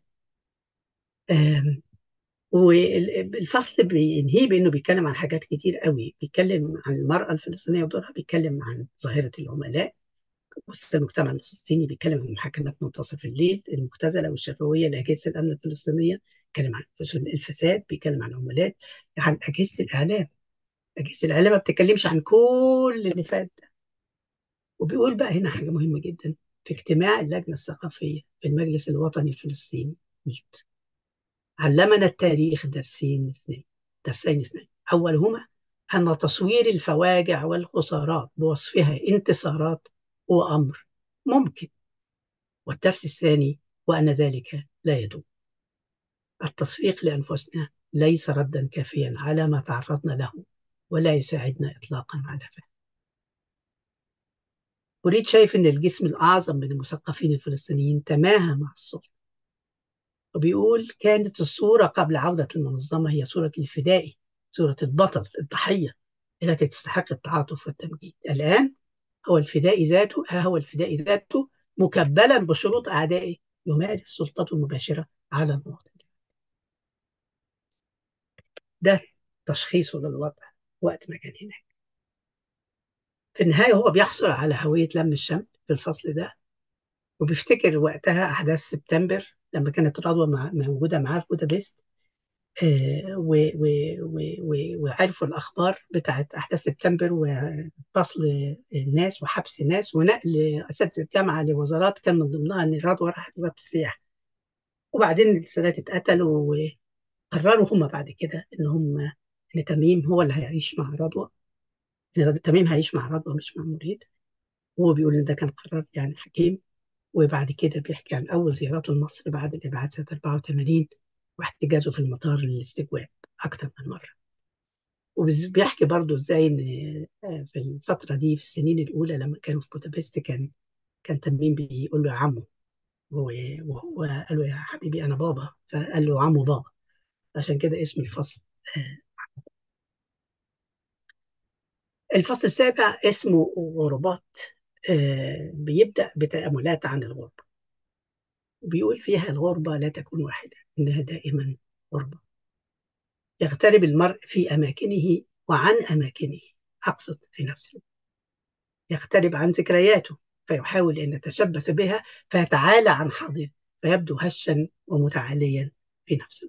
والفصل بينهي بانه بيتكلم عن حاجات كتير قوي بيتكلم عن المراه الفلسطينيه ودورها بيتكلم عن ظاهره العملاء وسط المجتمع الفلسطيني بيتكلم عن محاكمات منتصف الليل المختزله والشفويه لاجهزه الامن الفلسطينيه بيتكلم عن الفساد بيتكلم عن العملاء عن اجهزه الاعلام اجهزه الاعلام ما بتتكلمش عن كل اللي فات ده وبيقول بقى هنا حاجه مهمه جدا في اجتماع اللجنه الثقافيه في المجلس الوطني الفلسطيني ميت علمنا التاريخ درسين اثنين درسين اثنين أولهما أن تصوير الفواجع والخسارات بوصفها انتصارات هو أمر ممكن والدرس الثاني وأن ذلك لا يدوم التصفيق لأنفسنا ليس ردا كافيا على ما تعرضنا له ولا يساعدنا إطلاقا على فهم أريد شايف أن الجسم الأعظم من المثقفين الفلسطينيين تماهى مع السلطة وبيقول كانت الصورة قبل عودة المنظمة هي صورة الفدائي صورة البطل الضحية التي تستحق التعاطف والتمجيد الآن هو الفدائي ذاته ها هو الفدائي ذاته مكبلا بشروط أعدائه يمارس سلطته المباشرة على المواطن ده تشخيصه للوضع وقت ما كان هناك في النهاية هو بيحصل على هوية لم الشمل في الفصل ده وبيفتكر وقتها أحداث سبتمبر لما كانت رضوى موجوده معاه في بودابست آه وعرفوا الاخبار بتاعت احداث سبتمبر وفصل الناس وحبس الناس ونقل اساتذه الجامعه لوزارات كان من ضمنها ان رضوى راحت وزاره السياحه وبعدين السادات اتقتلوا وقرروا هم بعد كده ان هم ان تميم هو اللي هيعيش مع رضوى ان تميم هيعيش مع رضوى مش مع مريد وهو بيقول ان ده كان قرار يعني حكيم وبعد كده بيحكي عن أول زياراته لمصر بعد الإبعاد سنة 84 واحتجازه في المطار للاستجواب أكثر من مرة. وبيحكي برضو ازاي ان في الفتره دي في السنين الاولى لما كانوا في بودابست كان كان تميم بيقول له يا عمو وهو قال له يا حبيبي انا بابا فقال له عمو بابا عشان كده اسم الفصل الفصل السابع اسمه غربات بيبدأ بتأملات عن الغربة وبيقول فيها الغربة لا تكون واحدة إنها دائما غربة يغترب المرء في أماكنه وعن أماكنه أقصد في نفسه يغترب عن ذكرياته فيحاول أن يتشبث بها فيتعالى عن حاضره فيبدو هشا ومتعاليا في نفسه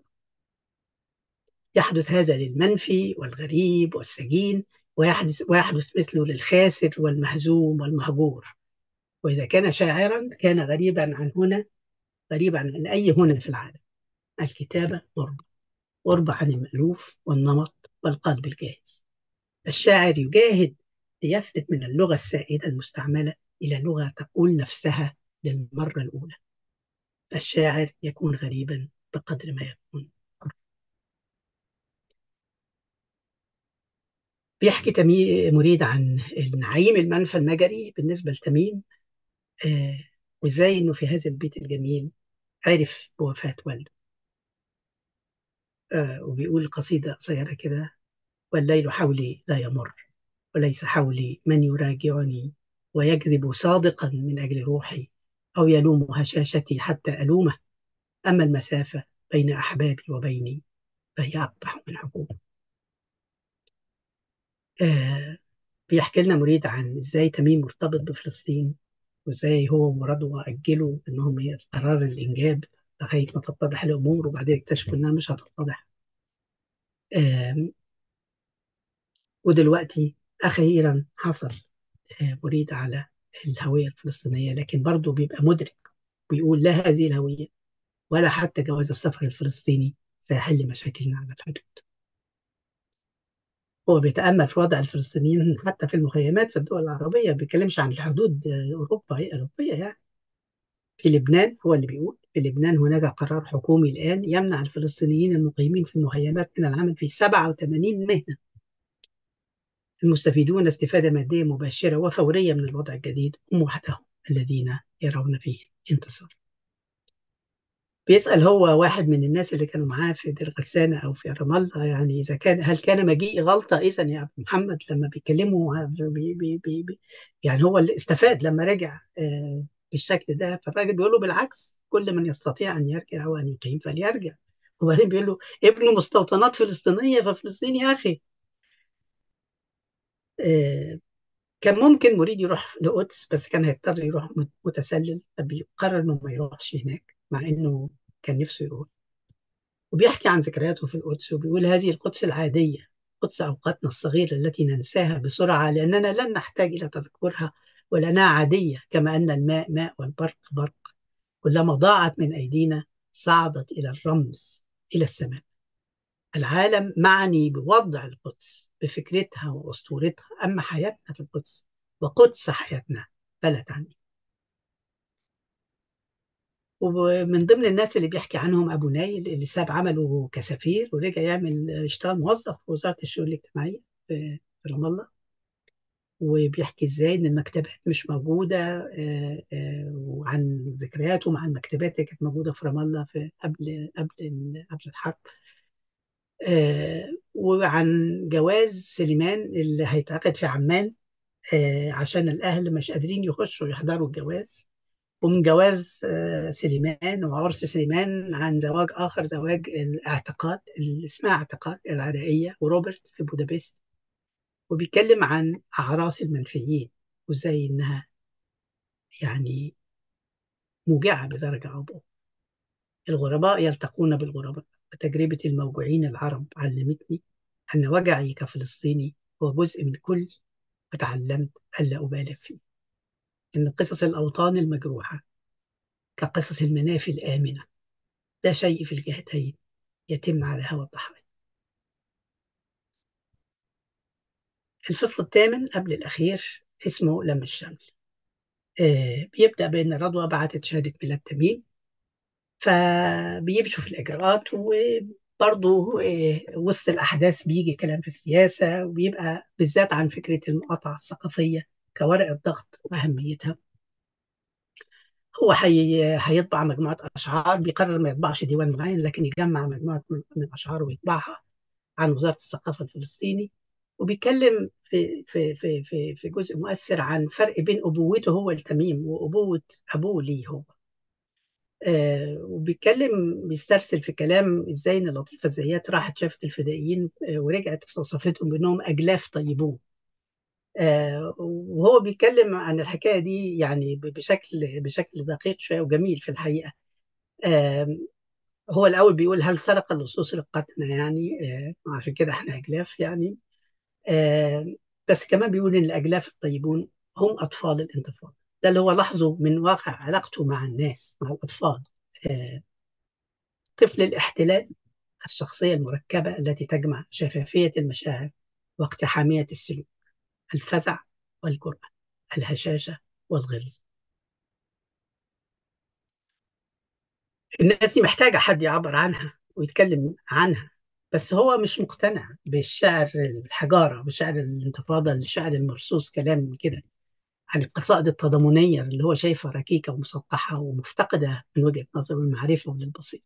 يحدث هذا للمنفي والغريب والسجين ويحدث, ويحدث مثله للخاسر والمهزوم والمهجور وإذا كان شاعرا كان غريبا عن هنا غريبا عن أي هنا في العالم الكتابة غربة غربة عن المألوف والنمط والقلب الجاهز الشاعر يجاهد ليفلت من اللغة السائدة المستعملة إلى لغة تقول نفسها للمرة الأولى الشاعر يكون غريبا بقدر ما يكون بيحكي تميم مريد عن النعيم المنفى النجري بالنسبة لتميم آه وازاي انه في هذا البيت الجميل عرف بوفاة والده آه وبيقول قصيدة قصيرة كده والليل حولي لا يمر وليس حولي من يراجعني ويكذب صادقا من أجل روحي أو يلوم هشاشتي حتى ألومه أما المسافة بين أحبابي وبيني فهي أقبح من عقوبة آه بيحكي لنا مريد عن ازاي تميم مرتبط بفلسطين وازاي هو ورضوى اجلوا انهم قرار الانجاب لغايه ما تتضح الامور وبعدين اكتشفوا انها مش هتتضح آه ودلوقتي اخيرا حصل آه مريد على الهويه الفلسطينيه لكن برضه بيبقى مدرك بيقول لا هذه الهويه ولا حتى جواز السفر الفلسطيني سيحل مشاكلنا على الحدود هو بيتأمل في وضع الفلسطينيين حتى في المخيمات في الدول العربية ما بيتكلمش عن الحدود أوروبا هي أوروبية يعني في لبنان هو اللي بيقول في لبنان هناك قرار حكومي الآن يمنع الفلسطينيين المقيمين في المخيمات من العمل في 87 مهنة المستفيدون استفادة مادية مباشرة وفورية من الوضع الجديد هم وحدهم الذين يرون فيه انتصار بيسأل هو واحد من الناس اللي كانوا معاه في دير غسانة أو في رام الله يعني إذا كان هل كان مجيء غلطة إذا يا عبد محمد لما بيكلموا بي بي بي بي يعني هو اللي استفاد لما رجع آه بالشكل ده فالراجل بيقول له بالعكس كل من يستطيع أن يرجع أو أن يقيم فليرجع وبعدين بيقول له ابنه مستوطنات فلسطينية ففلسطين يا أخي آه كان ممكن مريد يروح لقدس بس كان هيضطر يروح متسلل فبيقرر انه ما يروحش هناك مع انه كان نفسه يروح وبيحكي عن ذكرياته في القدس وبيقول هذه القدس العادية قدس أوقاتنا الصغيرة التي ننساها بسرعة لأننا لن نحتاج إلى تذكرها ولأنها عادية كما أن الماء ماء والبرق برق كلما ضاعت من أيدينا صعدت إلى الرمز إلى السماء العالم معني بوضع القدس بفكرتها وأسطورتها أما حياتنا في القدس وقدس حياتنا فلا تعني ومن ضمن الناس اللي بيحكي عنهم ابو نايل اللي ساب عمله كسفير ورجع يعمل اشتغل موظف في وزاره الشؤون الاجتماعيه في رام الله وبيحكي ازاي ان المكتبات مش موجوده وعن ذكرياته مع المكتبات اللي كانت موجوده في رام الله في قبل قبل قبل الحرب وعن جواز سليمان اللي هيتعقد في عمان عشان الاهل مش قادرين يخشوا يحضروا الجواز ومن جواز سليمان وعرس سليمان عن زواج آخر زواج الاعتقاد اللي اسمها اعتقاد العراقية وروبرت في بودابست وبيتكلم عن أعراس المنفيين وازاي إنها يعني موجعة بدرجة أو بأخرى الغرباء يلتقون بالغرباء وتجربة الموجوعين العرب علمتني أن وجعي كفلسطيني هو جزء من كل وتعلمت ألا أبالغ فيه إن قصص الأوطان المجروحة كقصص المنافي الآمنة لا شيء في الجهتين يتم على هوى الضحايا الفصل الثامن قبل الأخير اسمه لم الشمل آه بيبدأ بأن رضوى بعتت شهادة ميلاد تميم فبيمشوا في الإجراءات برضه آه، وسط الأحداث بيجي كلام في السياسة وبيبقى بالذات عن فكرة المقاطعة الثقافية كورقة ضغط وأهميتها هو حي... هيطبع مجموعة أشعار بيقرر ما يطبعش ديوان معين لكن يجمع مجموعة من من الأشعار ويطبعها عن وزارة الثقافة الفلسطيني وبيتكلم في في في في في جزء مؤثر عن فرق بين أبوته هو لتميم وأبوة أبوه ليه هو آه وبيتكلم بيسترسل في كلام ازاي ان لطيفه الزيات راحت شافت الفدائيين آه ورجعت استوصفتهم بانهم اجلاف طيبون آه وهو بيتكلم عن الحكايه دي يعني بشكل بشكل دقيق شويه وجميل في الحقيقه آه هو الاول بيقول هل سرق اللصوص رقتنا يعني آه عشان كده احنا اجلاف يعني آه بس كمان بيقول ان الاجلاف الطيبون هم اطفال الانتفاضه ده اللي هو لاحظه من واقع علاقته مع الناس مع الاطفال آه طفل الاحتلال الشخصية المركبة التي تجمع شفافية المشاعر واقتحامية السلوك الفزع والجرأة الهشاشة والغلظ الناس دي محتاجة حد يعبر عنها ويتكلم عنها بس هو مش مقتنع بالشعر الحجارة بالشعر الانتفاضة الشعر المرصوص كلام كده عن القصائد التضامنية اللي هو شايفها ركيكة ومسطحة ومفتقدة من وجهة نظره المعرفة وللبسيط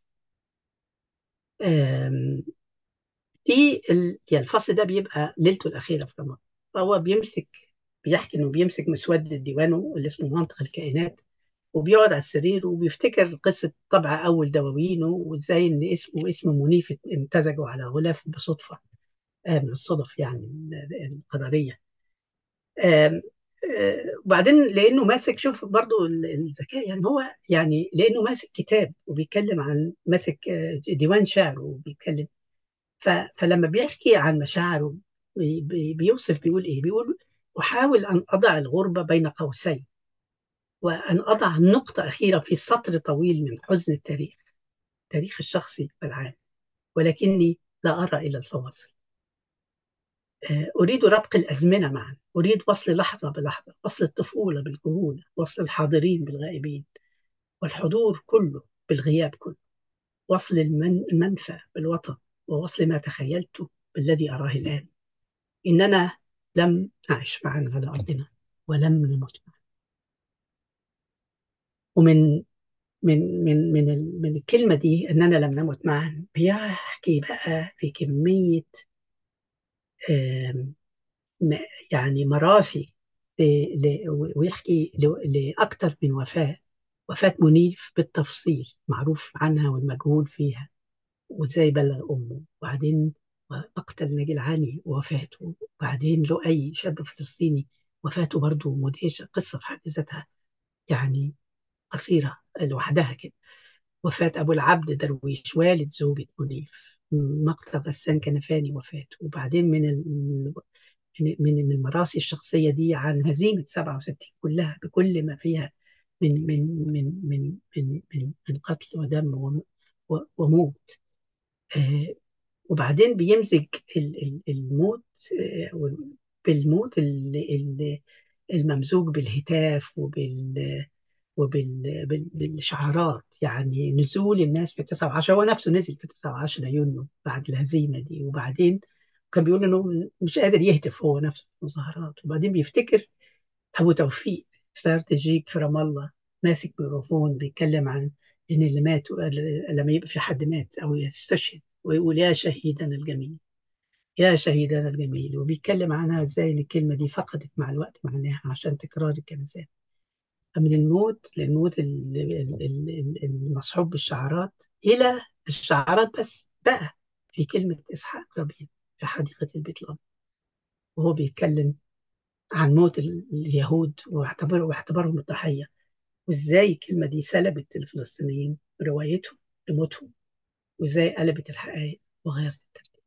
في ال... يعني الفصل ده بيبقى ليلته الأخيرة في رمضان فهو بيمسك بيحكي إنه بيمسك مسودة ديوانه اللي اسمه منطق الكائنات وبيقعد على السرير وبيفتكر قصة طبع أول دواوينه وإزاي إن اسمه اسم منيف امتزجوا على غلاف بصدفة آه من الصدف يعني القدرية آه آه وبعدين لأنه ماسك شوف برضو الذكاء يعني هو يعني لأنه ماسك كتاب وبيتكلم عن ماسك ديوان شعر وبيتكلم فلما بيحكي عن مشاعره بيوصف بيقول ايه بيقول احاول ان اضع الغربه بين قوسين وان اضع نقطه اخيره في سطر طويل من حزن التاريخ التاريخ الشخصي والعام ولكني لا ارى الا الفواصل اريد رتق الازمنه معا اريد وصل لحظه بلحظه وصل الطفوله بالكهوله وصل الحاضرين بالغائبين والحضور كله بالغياب كله وصل المنفى بالوطن ووصل ما تخيلته بالذي أراه الآن إننا لم نعش معا على أرضنا ولم نمت معا ومن من من من من الكلمة دي إننا لم نمت معا بيحكي بقى في كمية يعني مراسي ويحكي لأكثر من وفاة وفاة منيف بالتفصيل معروف عنها والمجهول فيها وازاي بلغ امه وبعدين مقتل ناجي العاني ووفاته وبعدين لؤي شاب فلسطيني وفاته برضه مدهشه قصه في حد ذاتها يعني قصيره لوحدها كده وفاة أبو العبد درويش والد زوجة منيف مقتل غسان كنفاني وفاته وبعدين من ال... من من المراسي الشخصية دي عن هزيمة 67 كلها بكل ما فيها من من من من من من, من قتل ودم وموت آه وبعدين بيمزج الموت آه بالموت الممزوج بالهتاف وبال وبالشعارات يعني نزول الناس في 19 هو نفسه نزل في 19 يونيو بعد الهزيمه دي وبعدين كان بيقول انه مش قادر يهتف هو نفسه في المظاهرات وبعدين بيفتكر ابو توفيق في سياره الجيب في رام الله ماسك ميكروفون بيتكلم عن ان اللي مات لما يبقى في حد مات او يستشهد ويقول يا شهيدنا الجميل يا شهيدنا الجميل وبيتكلم عنها ازاي ان الكلمه دي فقدت مع الوقت معناها عشان تكرار الكنسات من الموت للموت المصحوب بالشعارات الى الشعارات بس بقى في كلمه اسحاق رابين في حديقه البيت الابيض وهو بيتكلم عن موت اليهود واعتبره واعتبرهم الضحيه وازاي الكلمه دي سلبت الفلسطينيين بروايتهم لموتهم وازاي قلبت الحقائق وغيرت الترتيب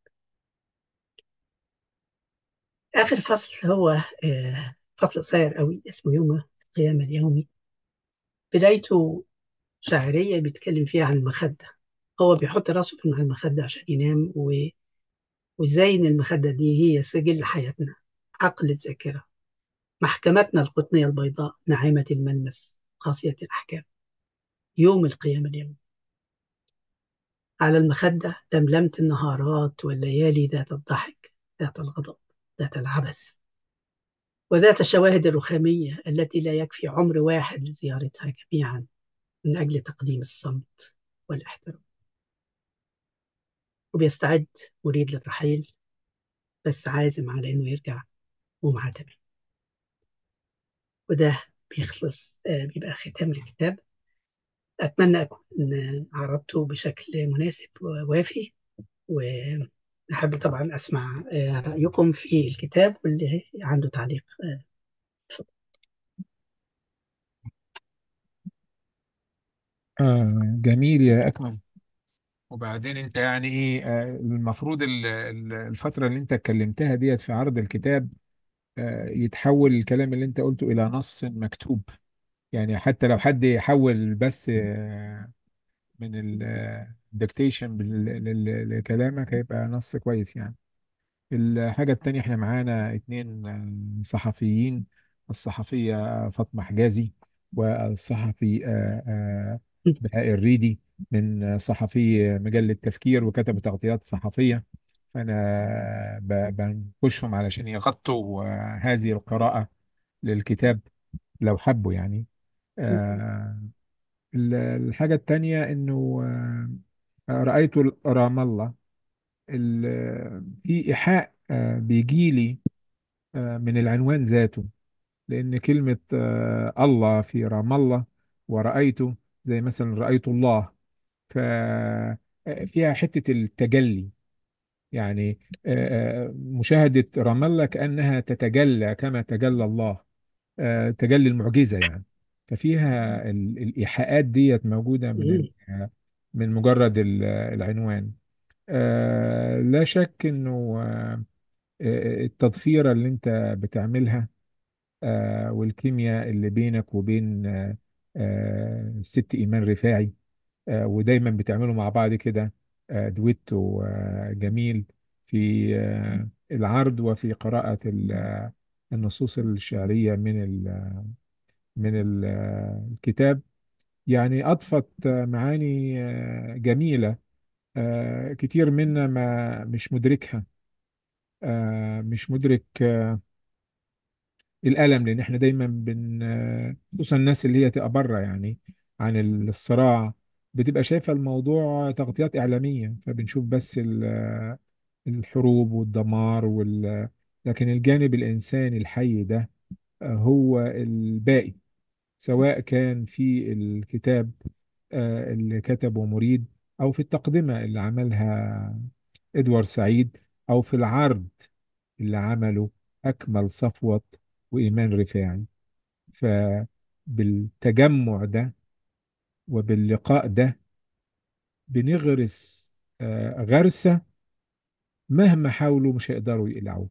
اخر فصل هو فصل قصير قوي اسمه يوم القيامه اليومي بدايته شاعريه بيتكلم فيها عن المخده هو بيحط راسه على المخده عشان ينام و... وازاي ان المخده دي هي سجل حياتنا عقل الذاكره محكمتنا القطنيه البيضاء ناعمه الملمس قاسيه الاحكام يوم القيامه اليوم على المخدة لملمت النهارات والليالي ذات الضحك ذات الغضب ذات العبث وذات الشواهد الرخامية التي لا يكفي عمر واحد لزيارتها جميعا من أجل تقديم الصمت والاحترام وبيستعد مريد للرحيل بس عازم على إنه يرجع ومعاه تمام وده بيخلص آه، بيبقى ختام الكتاب أتمنى أكون عرضته بشكل مناسب ووافي وأحب طبعا أسمع آه، رأيكم في الكتاب واللي عنده تعليق آه، آه جميل يا أكمل وبعدين أنت يعني إيه آه المفروض ال- ال- الفترة اللي أنت اتكلمتها ديت في عرض الكتاب آه يتحول الكلام اللي أنت قلته إلى نص مكتوب يعني حتى لو حد يحول بس آه من الدكتيشن لكلامك هيبقى نص كويس يعني الحاجة التانية احنا معانا اتنين آه، صحفيين الصحفية فاطمة حجازي والصحفي آه، آه، بهاء الريدي من آه، صحفي مجلة تفكير وكتبوا تغطيات صحفية فأنا ب- بنكشهم علشان يغطوا آه، هذه القراءة للكتاب لو حبوا يعني آه، ال- الحاجة التانية إنه آه، رأيت رام الله ال- في إيحاء آه، بيجي لي آه، من العنوان ذاته لأن كلمة آه، الله في رام الله ورأيته زي مثلا رأيت الله ففيها حتة التجلي يعني آه، آه، مشاهدة رام الله كأنها تتجلى كما تجلى الله آه، تجلي المعجزة يعني ففيها ال- الإيحاءات ديت موجودة من ال- مم. آه، من مجرد ال- العنوان آه، لا شك إنه آه، آه، التضفيرة اللي أنت بتعملها آه، والكيمياء اللي بينك وبين آه، آه، الست إيمان رفاعي آه، ودايما بتعملوا مع بعض كده آه، دويتو آه، جميل في آه، العرض وفي قراءة ال- آه، النصوص الشعرية من ال- من ال- آه، الكتاب يعني أضفت آه، معاني آه، جميلة آه، كتير منا ما مش مدركها آه، مش مدرك آه، الألم لأن احنا دايما بن آه، خصوصا الناس اللي هي تبقى بره يعني عن الصراع بتبقى شايفة الموضوع تغطيات إعلامية فبنشوف بس ال- آه، الحروب والدمار وال لكن الجانب الإنساني الحي ده آه، هو الباقي سواء كان في الكتاب آه، اللي كتبه مريد أو في التقدمة اللي عملها إدوارد سعيد أو في العرض اللي عمله أكمل صفوت وإيمان رفاعي فبالتجمع ده وباللقاء ده بنغرس آه، غرسة مهما حاولوا مش هيقدروا يقلعوها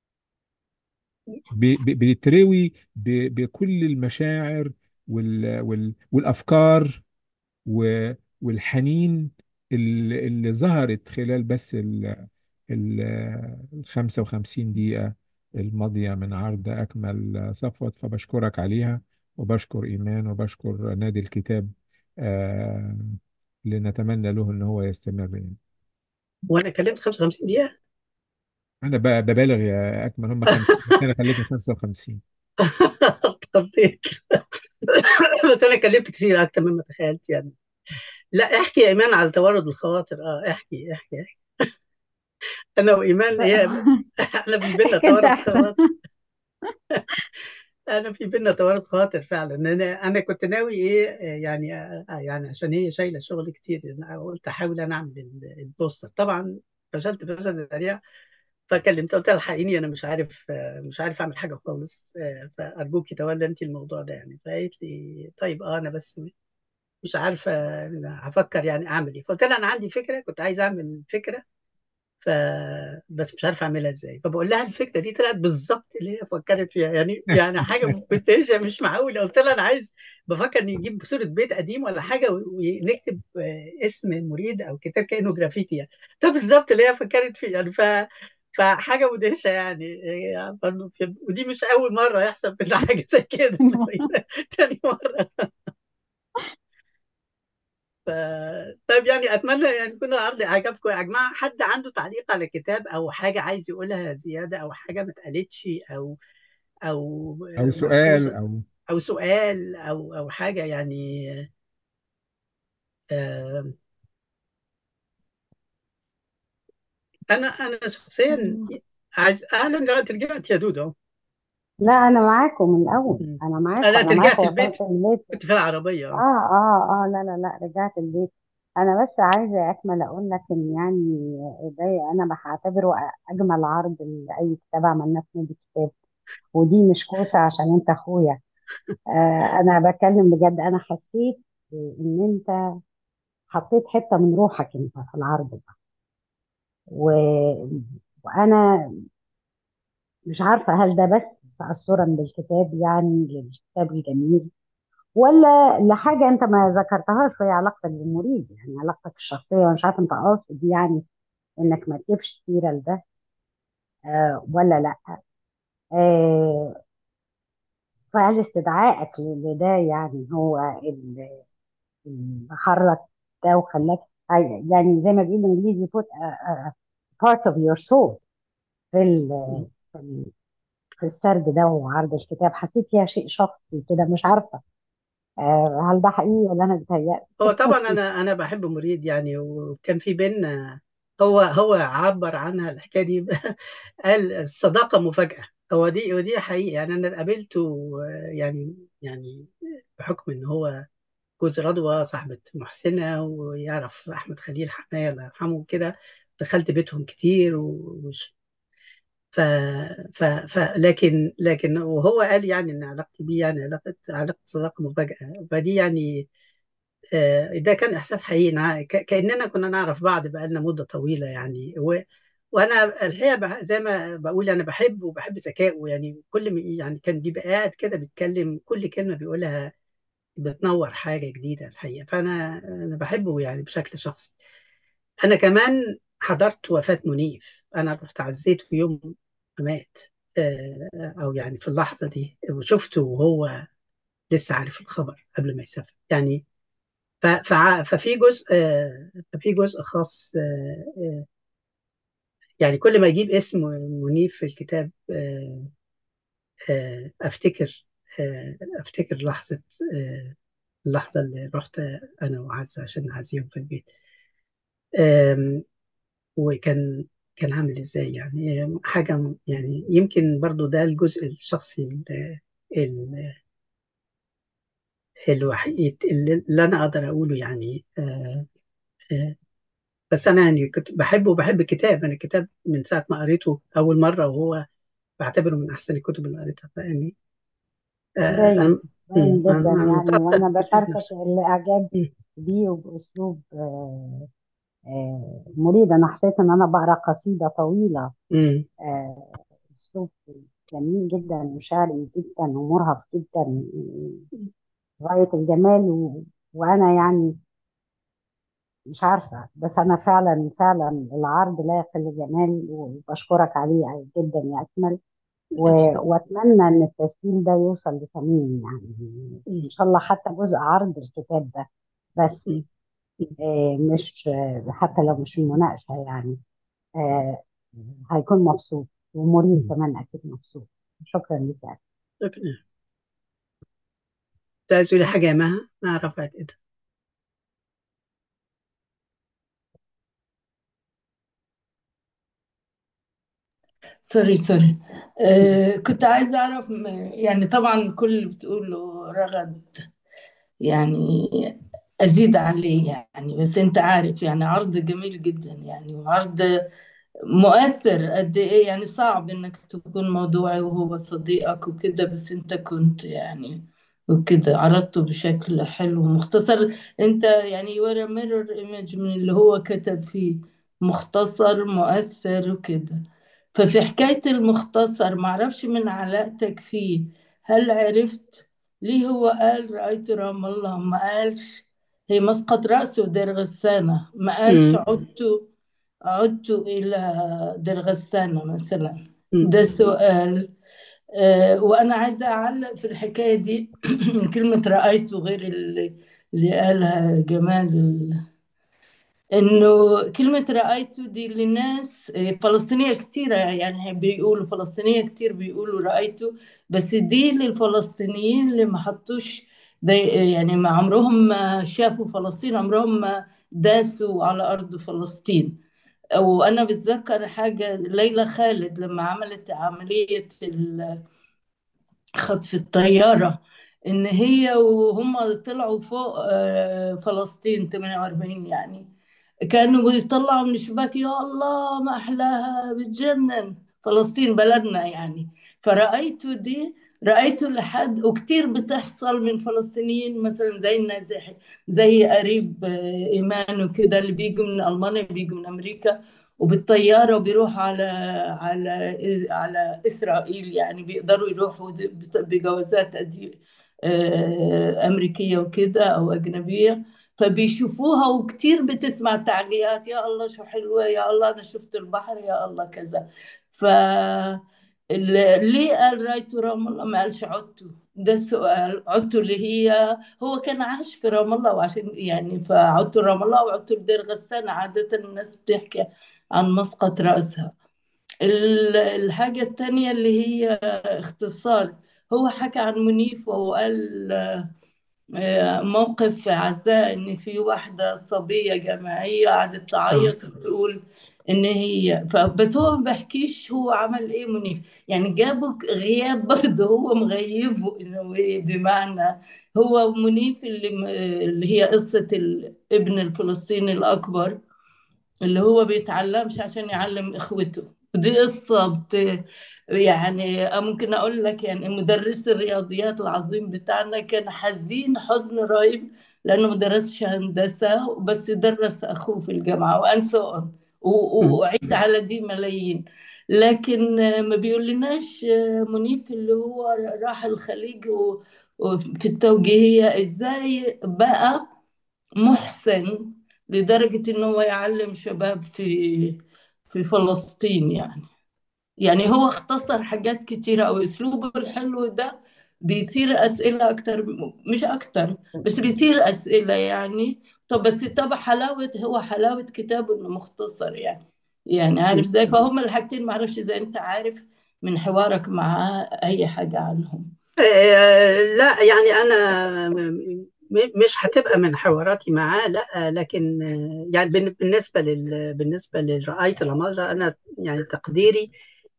ب- ب- بتروي ب- بكل المشاعر وال وال والأفكار و- والحنين اللي, اللي ظهرت خلال بس ال ال ال 55 دقيقة الماضية من عرض أكمل صفوت فبشكرك عليها وبشكر إيمان وبشكر نادي الكتاب آه اللي نتمنى له إن هو يستمر يعني. وأنا كلمت 55 دقيقة أنا ب- ببالغ يا أكمل هم 50 بس أنا خليتهم 55 اتخضيت بس أنا كلمت كتير أكتر مما تخيلت يعني لا احكي يا إيمان على توارد الخواطر اه احكي احكي, احكي. أنا وإيمان لا هي احنا في بينا احكي انت توارد احسن خواطر انا في بينا توارد خاطر فعلا انا انا كنت ناوي ايه آه، يعني آه، يعني عشان هي شايله شغل كتير أنا قلت احاول انا اعمل ال- البوستر طبعا فشلت فشل ذريع فكلمت قلت لها الحقيني انا مش عارف آه، مش عارف اعمل حاجه خالص آه، فارجوكي تولي انت الموضوع ده يعني فقالت لي طيب اه انا بس مش عارفه أنا هفكر يعني اعمل ايه فقلت لها انا عندي فكره كنت عايز اعمل فكره ف بس مش عارفه اعملها ازاي فبقول لها الفكره دي طلعت بالظبط اللي هي فكرت فيها يعني يعني حاجه مدهشه مش معقوله قلت لها انا عايز بفكر نجيب صوره بيت قديم ولا حاجه و- ونكتب آه، اسم مريد او كتاب كانه جرافيتي يعني ده بالظبط اللي هي فكرت فيه يعني ف فحاجه مدهشه يعني آه، برضه في- ودي مش اول مره يحصل منها حاجه زي كده تاني مره ف... طيب يعني اتمنى يعني يكون العرض عجبكم يا جماعه حد عنده تعليق على الكتاب او حاجه عايز يقولها زياده او حاجه ما اتقالتش او او او سؤال ملحوظه او او سؤال او او حاجه يعني آه، انا انا شخصيا عايز اهلا رجعت رجعت يا دودو لا انا معاكم من الاول مم. انا آه، معاكم لا انا انت رجعت معاكم البيت وصلت البيت كنت في العربيه اه اه اه اه لا لا لا رجعت البيت انا بس عايزه اكمل اقول لك ان يعني ده انا بعتبره اجمل عرض لاي كتاب عملناه في نادي الكتاب ودي مش كوسه عشان انت اخويا آه انا بتكلم بجد انا حسيت ان انت حطيت حته من روحك انت في العرض ده و... وانا مش عارفه هل ده بس تاثرا بالكتاب يعني للكتاب الجميل ولا لحاجه انت ما ذكرتهاش وهي علاقتك بالمريد يعني علاقتك الشخصيه ومش عارفه انت قاصد يعني انك ما تجيبش سيره لده آه ولا لا آه فهل استدعائك لده يعني هو ال- اللي حرك ده وخلاك يعني زي ما بيقولوا الانجليزي put a, a part of your soul في ال- في ال- في السرد ده وعرض الكتاب حسيت فيها شيء شخصي كده مش عارفه آه هل ده حقيقي ولا انا بتهيألي هو طبعا انا انا بحب مريد يعني وكان في بينا هو هو عبر عنها الحكايه دي قال الصداقه مفاجاه هو دي ودي حقيقه يعني انا قابلته يعني يعني بحكم ان هو جوز رضوى صاحبة محسنة ويعرف أحمد خليل حماية الله يرحمه كده دخلت بيتهم كتير ومش ف... ف... ف... لكن لكن وهو قال يعني ان علاقتي بيه يعني علاقه علاقه صداقه مفاجاه فدي يعني آه، ده كان احساس حقيقي نع- ك- كاننا كنا نعرف بعض بقالنا مده طويله يعني و... وانا الحقيقه بح... زي ما بقول انا بحبه وبحب ذكائه يعني كل ما يعني كان بيبقى قاعد كده بيتكلم كل كلمه بيقولها بتنور حاجه جديده الحقيقه فانا انا بحبه يعني بشكل شخصي انا كمان حضرت وفاه منيف انا رحت عزيته في يوم ما مات آه، او يعني في اللحظه دي وشفته وهو لسه عارف الخبر قبل ما يسافر يعني ف- فع- ففي جزء آه، ففي جزء خاص آه، آه، يعني كل ما يجيب اسم منيف في الكتاب آه، آه، افتكر آه، افتكر لحظه آه، اللحظه اللي رحت انا وعزه عشان نعزيهم في البيت آم، وكان كان عامل ازاي يعني حاجه يعني يمكن برضو ده الجزء الشخصي ال- ال- الوحيد اللي اللي انا اقدر اقوله يعني آه، آه، بس انا يعني كنت بحبه وبحب الكتاب انا الكتاب من ساعه ما قريته اول مره وهو بعتبره من احسن الكتب اللي قريتها فاني آه، باين انا باين مم، أنا- جدا أنا يعني متاثر وانا بالكتاب بشاركك نفسه الاعجاب مم، بيه وباسلوب آه، آه، مريد انا حسيت ان انا بقرا قصيده طويله مم، آه، اسلوب جميل جدا وشعري جدا ومرهف جدا غايه الجمال و... وانا يعني مش عارفه بس انا فعلا فعلا العرض لا يقل جمال وبشكرك عليه جدا يا اكمل و... واتمنى ان التسجيل ده يوصل لتميم يعني مم، ان شاء الله حتى جزء عرض الكتاب ده بس مم، مم. آه، مش آه، حتى لو مش المناقشه يعني آه، هيكون مبسوط ومريم كمان اكيد مبسوط شكرا لك يعني. شكرا انت عايز تقولي حاجه يا مها ما رفعت ايدها سوري سوري آه كنت عايزة أعرف م- يعني طبعا كل اللي بتقوله رغد يعني أزيد عليه يعني بس أنت عارف يعني عرض جميل جدا يعني وعرض مؤثر قد إيه يعني صعب إنك تكون موضوعي وهو صديقك وكده بس أنت كنت يعني وكده عرضته بشكل حلو ومختصر أنت يعني you were a mirror image من اللي هو كتب فيه مختصر مؤثر وكده ففي حكاية المختصر معرفش من علاقتك فيه هل عرفت ليه هو قال رأيت رام الله ما قالش هي مسقط رأسه دير غسانة ما قالش مم، عدت عدت إلى دير غسانة مثلا مم، ده سؤال آه، وأنا عايزة أعلق في الحكاية دي كلمة رأيته غير اللي, اللي قالها جمال ال- إنه كلمة رأيته دي للناس آه، فلسطينية كتيرة يعني بيقولوا فلسطينية كتير بيقولوا رأيته بس دي للفلسطينيين اللي ما حطوش ده يعني ما عمرهم ما شافوا فلسطين عمرهم ما داسوا على أرض فلسطين وأنا بتذكر حاجة ليلى خالد لما عملت عملية ال- خطف الطيارة إن هي وهم طلعوا فوق آه، فلسطين 48 يعني كانوا بيطلعوا من الشباك يا الله ما أحلاها بتجنن فلسطين بلدنا يعني فرأيته دي رأيته لحد وكتير بتحصل من فلسطينيين مثلا زي النازحي زي قريب آه، إيمان وكده اللي بيجوا من ألمانيا بيجوا من أمريكا وبالطيارة وبيروحوا على على على إسرائيل يعني بيقدروا يروحوا بجوازات أدي- آه، أمريكية وكده أو أجنبية فبيشوفوها وكتير بتسمع تعليقات يا الله شو حلوة يا الله أنا شفت البحر يا الله كذا ف ال- ليه قال رايت رام الله ما قالش عدته ده السؤال عدته اللي هي هو كان عايش في رام الله وعشان يعني فعدته رام الله وعدته لدير غسان عادة الناس بتحكي عن مسقط رأسها ال- الحاجة التانية اللي هي اختصار هو حكى عن منيف وقال آه، موقف في عزاء ان في واحده صبيه جامعيه قعدت اه تعيط وتقول ان هي ف... بس هو ما بيحكيش هو عمل ايه منيف يعني جابوا غياب برضه هو مغيبه انه إيه بمعنى هو منيف اللي م- اللي هي قصه الابن الفلسطيني الاكبر اللي هو بيتعلمش عشان يعلم اخوته ودي قصة بت... يعني ممكن اقول لك يعني مدرس الرياضيات العظيم بتاعنا كان حزين حزن رهيب لانه ما درسش هندسة بس درس اخوه في الجامعة وان سو مم. وعيد على دي ملايين لكن ما بيقولناش منيف اللي هو راح الخليج و... وفي التوجيهية ازاي بقى محسن لدرجة إنه هو يعلم شباب في في فلسطين يعني يعني هو اختصر حاجات كتيرة أو أسلوبه الحلو ده بيثير أسئلة أكتر مش أكتر بس بيثير أسئلة يعني طب بس طب حلاوة هو حلاوة كتابه إنه مختصر يعني يعني عارف مم. زي فهم الحاجتين معرفش إذا أنت عارف من حوارك معاه أي حاجة عنهم آه، لا يعني أنا م- م- مش هتبقى من حواراتي معاه لا لكن آه، يعني بالن- بالنسبة لل بالنسبة لرعاية الأمارة أنا يعني تقديري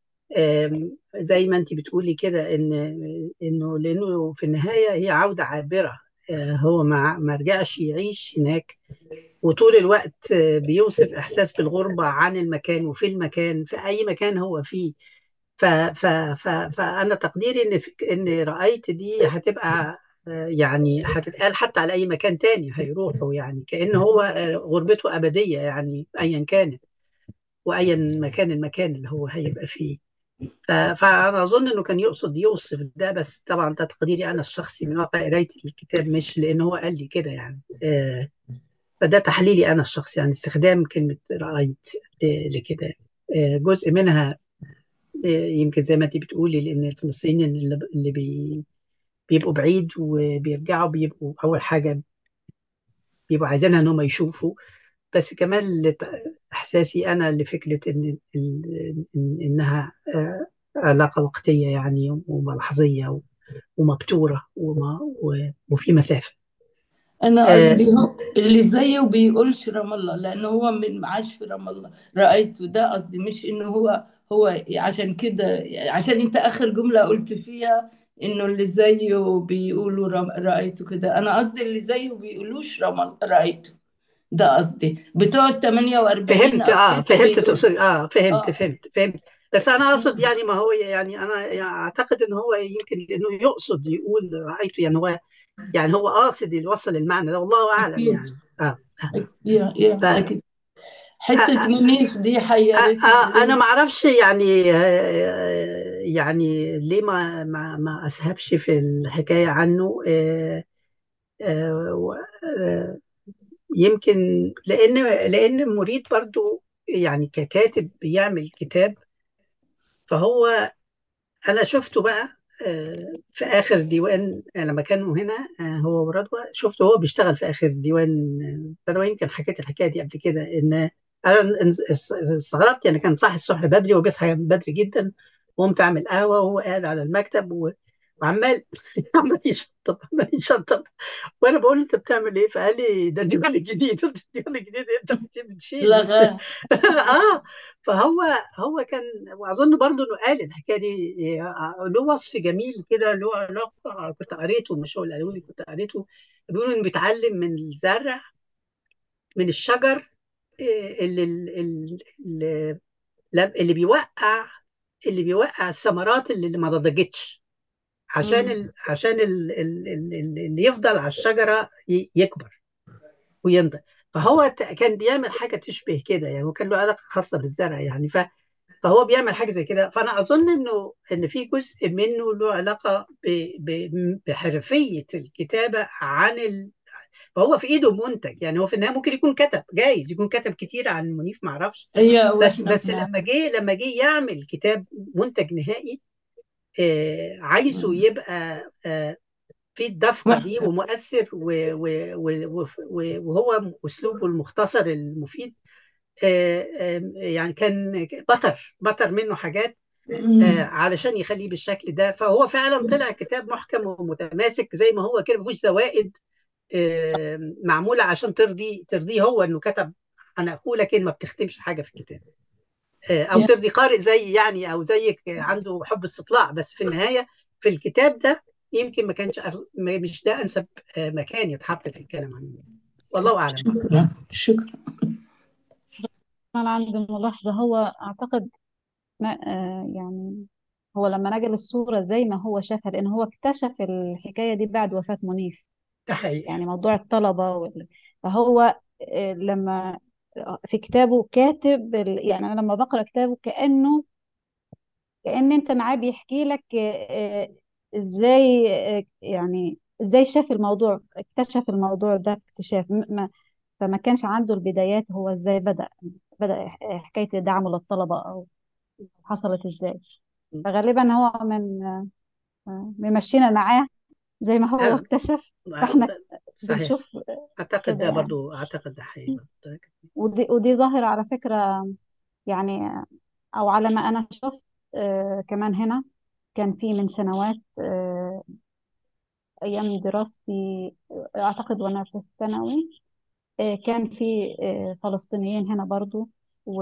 آم، زي ما أنت بتقولي كده إن إنه لأنه في النهاية هي عودة عابرة آه، هو ما ما رجعش يعيش هناك وطول الوقت آه، بيوصف إحساس بالغربة عن المكان وفي المكان في أي مكان هو فيه ف ف ف فأنا تقديري إن فك- إن رأيت دي هتبقى آه، يعني هتتقال حتى على أي مكان تاني هيروحوا يعني كأن هو آه، غربته أبدية يعني أيا كانت وأيا مكان المكان اللي هو هيبقى فيه ف- فأنا أظن إنه كان يقصد يوصف ده بس طبعا ده تقديري أنا الشخصي من واقع قرايتي الكتاب مش لأن هو قال لي كده يعني آه، فده تحليلي أنا الشخصي يعني استخدام كلمة رأيت ل- لكده آه، جزء منها آه، يمكن زي ما انت بتقولي لأن الفلسطينيين اللي اللي بي بيبقوا بعيد وبيرجعوا بيبقوا أول حاجة بيبقوا عايزينها إن هم يشوفوا بس كمان لت- إحساسي أنا لفكرة إن إن- إن- إنها آه، علاقة وقتية يعني ولحظية ومبتورة وما و- وفي مسافة انا آه، قصدي هو اللي زيه بيقولش رام الله لانه هو من عاش في رام الله رايته ده قصدي مش انه هو هو عشان كده عشان انت اخر جمله قلت فيها انه اللي زيه بيقولوا رم رايته كده انا قصدي اللي زيه بيقولوش رام الله رايته ده قصدي بتوع ال 48 فهمت او اه كده فهمت بيقول تقصد اه فهمت اه فهمت فهمت بس انا اقصد يعني ما هو يعني انا يعني اعتقد ان هو يمكن انه يقصد يقول رايته يعني هو يعني هو قاصد يوصل المعنى ده والله اعلم اكيد يعني اه يا يا ف آه، اكيد حته آه، منيف دي آه، حيرتني آه، انا ليه ما اعرفش يعني آه، يعني ليه ما ما ما اسهبش في الحكايه عنه آه، آه، و- آه، يمكن لان لان مريد برضو يعني ككاتب بيعمل كتاب فهو انا شفته بقى آه، في اخر ديوان آه، لما كانوا هنا آه، هو ورضوى شفته هو بيشتغل في اخر ديوان آه، انا يمكن حكيت الحكايه دي قبل كده ان انا انز- استغربت يعني كان صاحي الصبح بدري وبيصحى بدري جدا وقمت اعمل قهوه وهو قاعد على المكتب و- وعمال عمال يشطب عمال يشطب وانا بقول له انت بتعمل ايه؟ فقال لي ده ديوان الجديد قلت له ديوان الجديد انت بتشيل لغاه اه فهو هو كان واظن برضو انه قال الحكايه دي له وصف جميل كده له علاقه كنت قريته مش هو اللي قاله لي كنت قريته بيقول انه بيتعلم من الزرع من الشجر إيه، اللي اللي اللي, اللي بيوقع اللي بيوقع الثمرات اللي ما نضجتش عشان مم. ال... عشان ال... ال... ال- اللي يفضل على الشجره ي- يكبر وينضج فهو ت- كان بيعمل حاجه تشبه كده يعني وكان له علاقه خاصه بالزرع يعني ف فهو بيعمل حاجه زي كده فانا اظن انه ان في جزء منه له علاقه ب... ب... بحرفيه الكتابه عن ال... فهو في ايده منتج يعني هو في النهايه ممكن يكون كتب جايز يكون كتب كتير عن منيف ما اعرفش هي بس واحنا بس بنعمل لما جه لما جه يعمل كتاب منتج نهائي آه عايزه مم. يبقى آه في الدفقه دي ومؤثر و... و... و... و... وهو اسلوبه المختصر المفيد آه، آه، يعني كان بطر بطر منه حاجات آه، مم. علشان يخليه بالشكل ده فهو فعلا طلع كتاب محكم ومتماسك زي ما هو كده مفيهوش زوائد آه، معموله عشان ترضي ترضيه هو انه كتب انا اقول لكن ما بتختمش حاجه في الكتاب آه، او يا- ترضي قارئ زي يعني او زيك عنده حب استطلاع بس في النهايه في الكتاب ده يمكن ما كانش أغ- مش ده انسب آه، مكان يتحط في الكلام عنه والله اعلم شكرا شكرا أنا عندي ملاحظة هو أعتقد ما آه يعني هو لما نقل الصورة زي ما هو شافها لأن هو اكتشف الحكاية دي بعد وفاة منيف ده حقيقي يعني موضوع الطلبة وال... فهو آه، لما في كتابه كاتب ال- يعني أنا لما بقرأ كتابه كأنه كأن أنت معاه بيحكي لك آه، آه، إزاي آه، يعني إزاي شاف الموضوع اكتشف الموضوع ده اكتشاف م- ما فما كانش عنده البدايات هو إزاي بدأ بدأ حكاية دعمه للطلبة أو حصلت إزاي فغالبا هو من آه، ممشينا معاه زي ما هو آه، اكتشف فاحنا صحيح بنشوف اعتقد كده ده يعني برضو اعتقد ده حقيقي برضو. ودي, ودي ظاهرة على فكرة يعني أو على ما أنا شفت آه كمان هنا كان في من سنوات آه أيام دراستي آه، أعتقد وأنا في الثانوي آه كان في آه فلسطينيين هنا برضو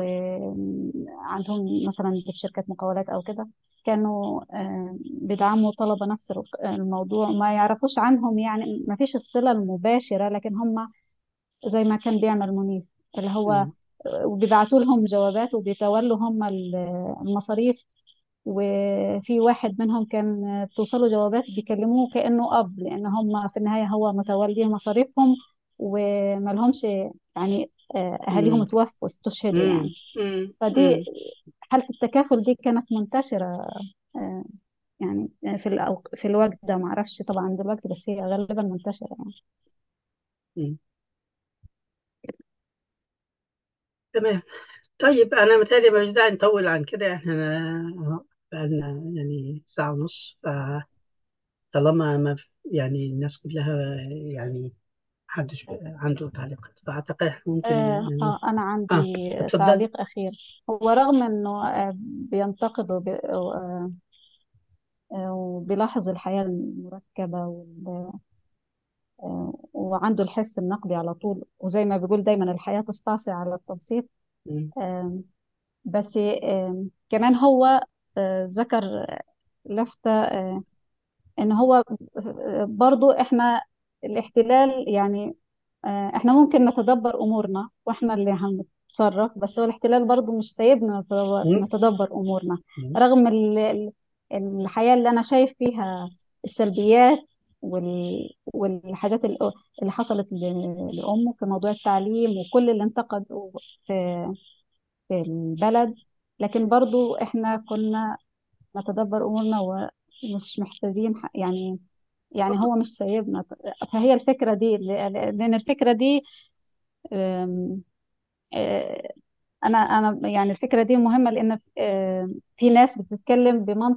وعندهم مثلا في شركات مقاولات أو كده كانوا آه بيدعموا طلبة نفس الموضوع ما يعرفوش عنهم يعني ما فيش الصلة المباشرة لكن هم زي ما كان بيعمل منيف اللي هو مم. وبيبعتوا لهم جوابات وبيتولوا هم ال- المصاريف وفي واحد منهم كان بتوصله جوابات بيكلموه كأنه أب لأن هم في النهاية هو متولي مصاريفهم وما لهمش يعني آه، أهاليهم مم. توفوا استشهدوا مم. يعني مم. فدي مم. حالة التكافل دي كانت منتشرة آه، يعني في الأو- في الوقت ده معرفش طبعا دلوقتي بس هي غالبا منتشرة يعني مم. تمام طيب انا متهيألي مش داعي نطول عن كده احنا بقالنا يعني ساعة ونص فطالما ما يعني الناس كلها يعني محدش عنده تعليقات فأعتقد احنا ممكن آه يعني آه أنا اه عندي اتفضل تعليق أخير هو رغم إنه آه بينتقد وبي- آه آه، وبيلاحظ الحياة المركبة وال- آه وعنده الحس النقدي على طول وزي ما بيقول دايما الحياة تستعصي على التبسيط مم. آه بس آه كمان هو آه ذكر لفتة آه إن هو آه برضو إحنا الاحتلال يعني آه، احنا ممكن نتدبر امورنا واحنا اللي هنتصرف بس هو الاحتلال برضو مش سايبنا نتدبر مم. نتدبر امورنا مم. رغم ال- ال- الحياة اللي انا شايف فيها السلبيات وال- والحاجات ال- اللي حصلت ل- لأمه في موضوع التعليم وكل اللي انتقدوا في في البلد لكن برضو احنا كنا نتدبر امورنا ومش محتاجين ح- يعني يعني هو مش سايبنا فهي الفكرة دي لأن الفكرة دي أم، أه، أنا أنا يعني الفكرة دي مهمة لأن أه، في ناس بتتكلم بمنطق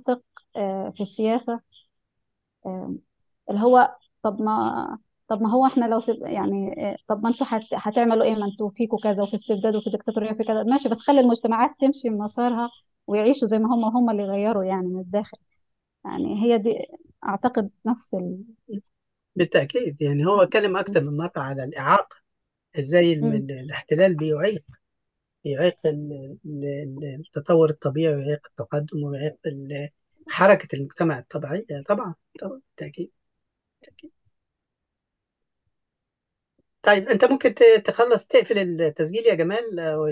آه، في السياسة آه، اللي هو طب ما طب ما هو احنا لو سب يعني آه، طب ما انتوا هت... هتعملوا ايه ما انتوا فيكوا كذا وفي استبداد وفي ديكتاتورية في كذا ماشي بس خلي المجتمعات تمشي بمسارها ويعيشوا زي ما هم هم اللي يغيروا يعني من الداخل يعني هي دي اعتقد نفس ال... بالتأكيد يعني هو اتكلم أكثر من مرة على الإعاقة إزاي الم- مم. الاحتلال بيعيق يعيق ال- ال- التطور الطبيعي ويعيق التقدم ويعيق ال- حركة المجتمع الطبيعية طبعا طبعا بالتأكيد بالتأكيد. طيب أنت ممكن ت- تخلص تقفل التسجيل يا جمال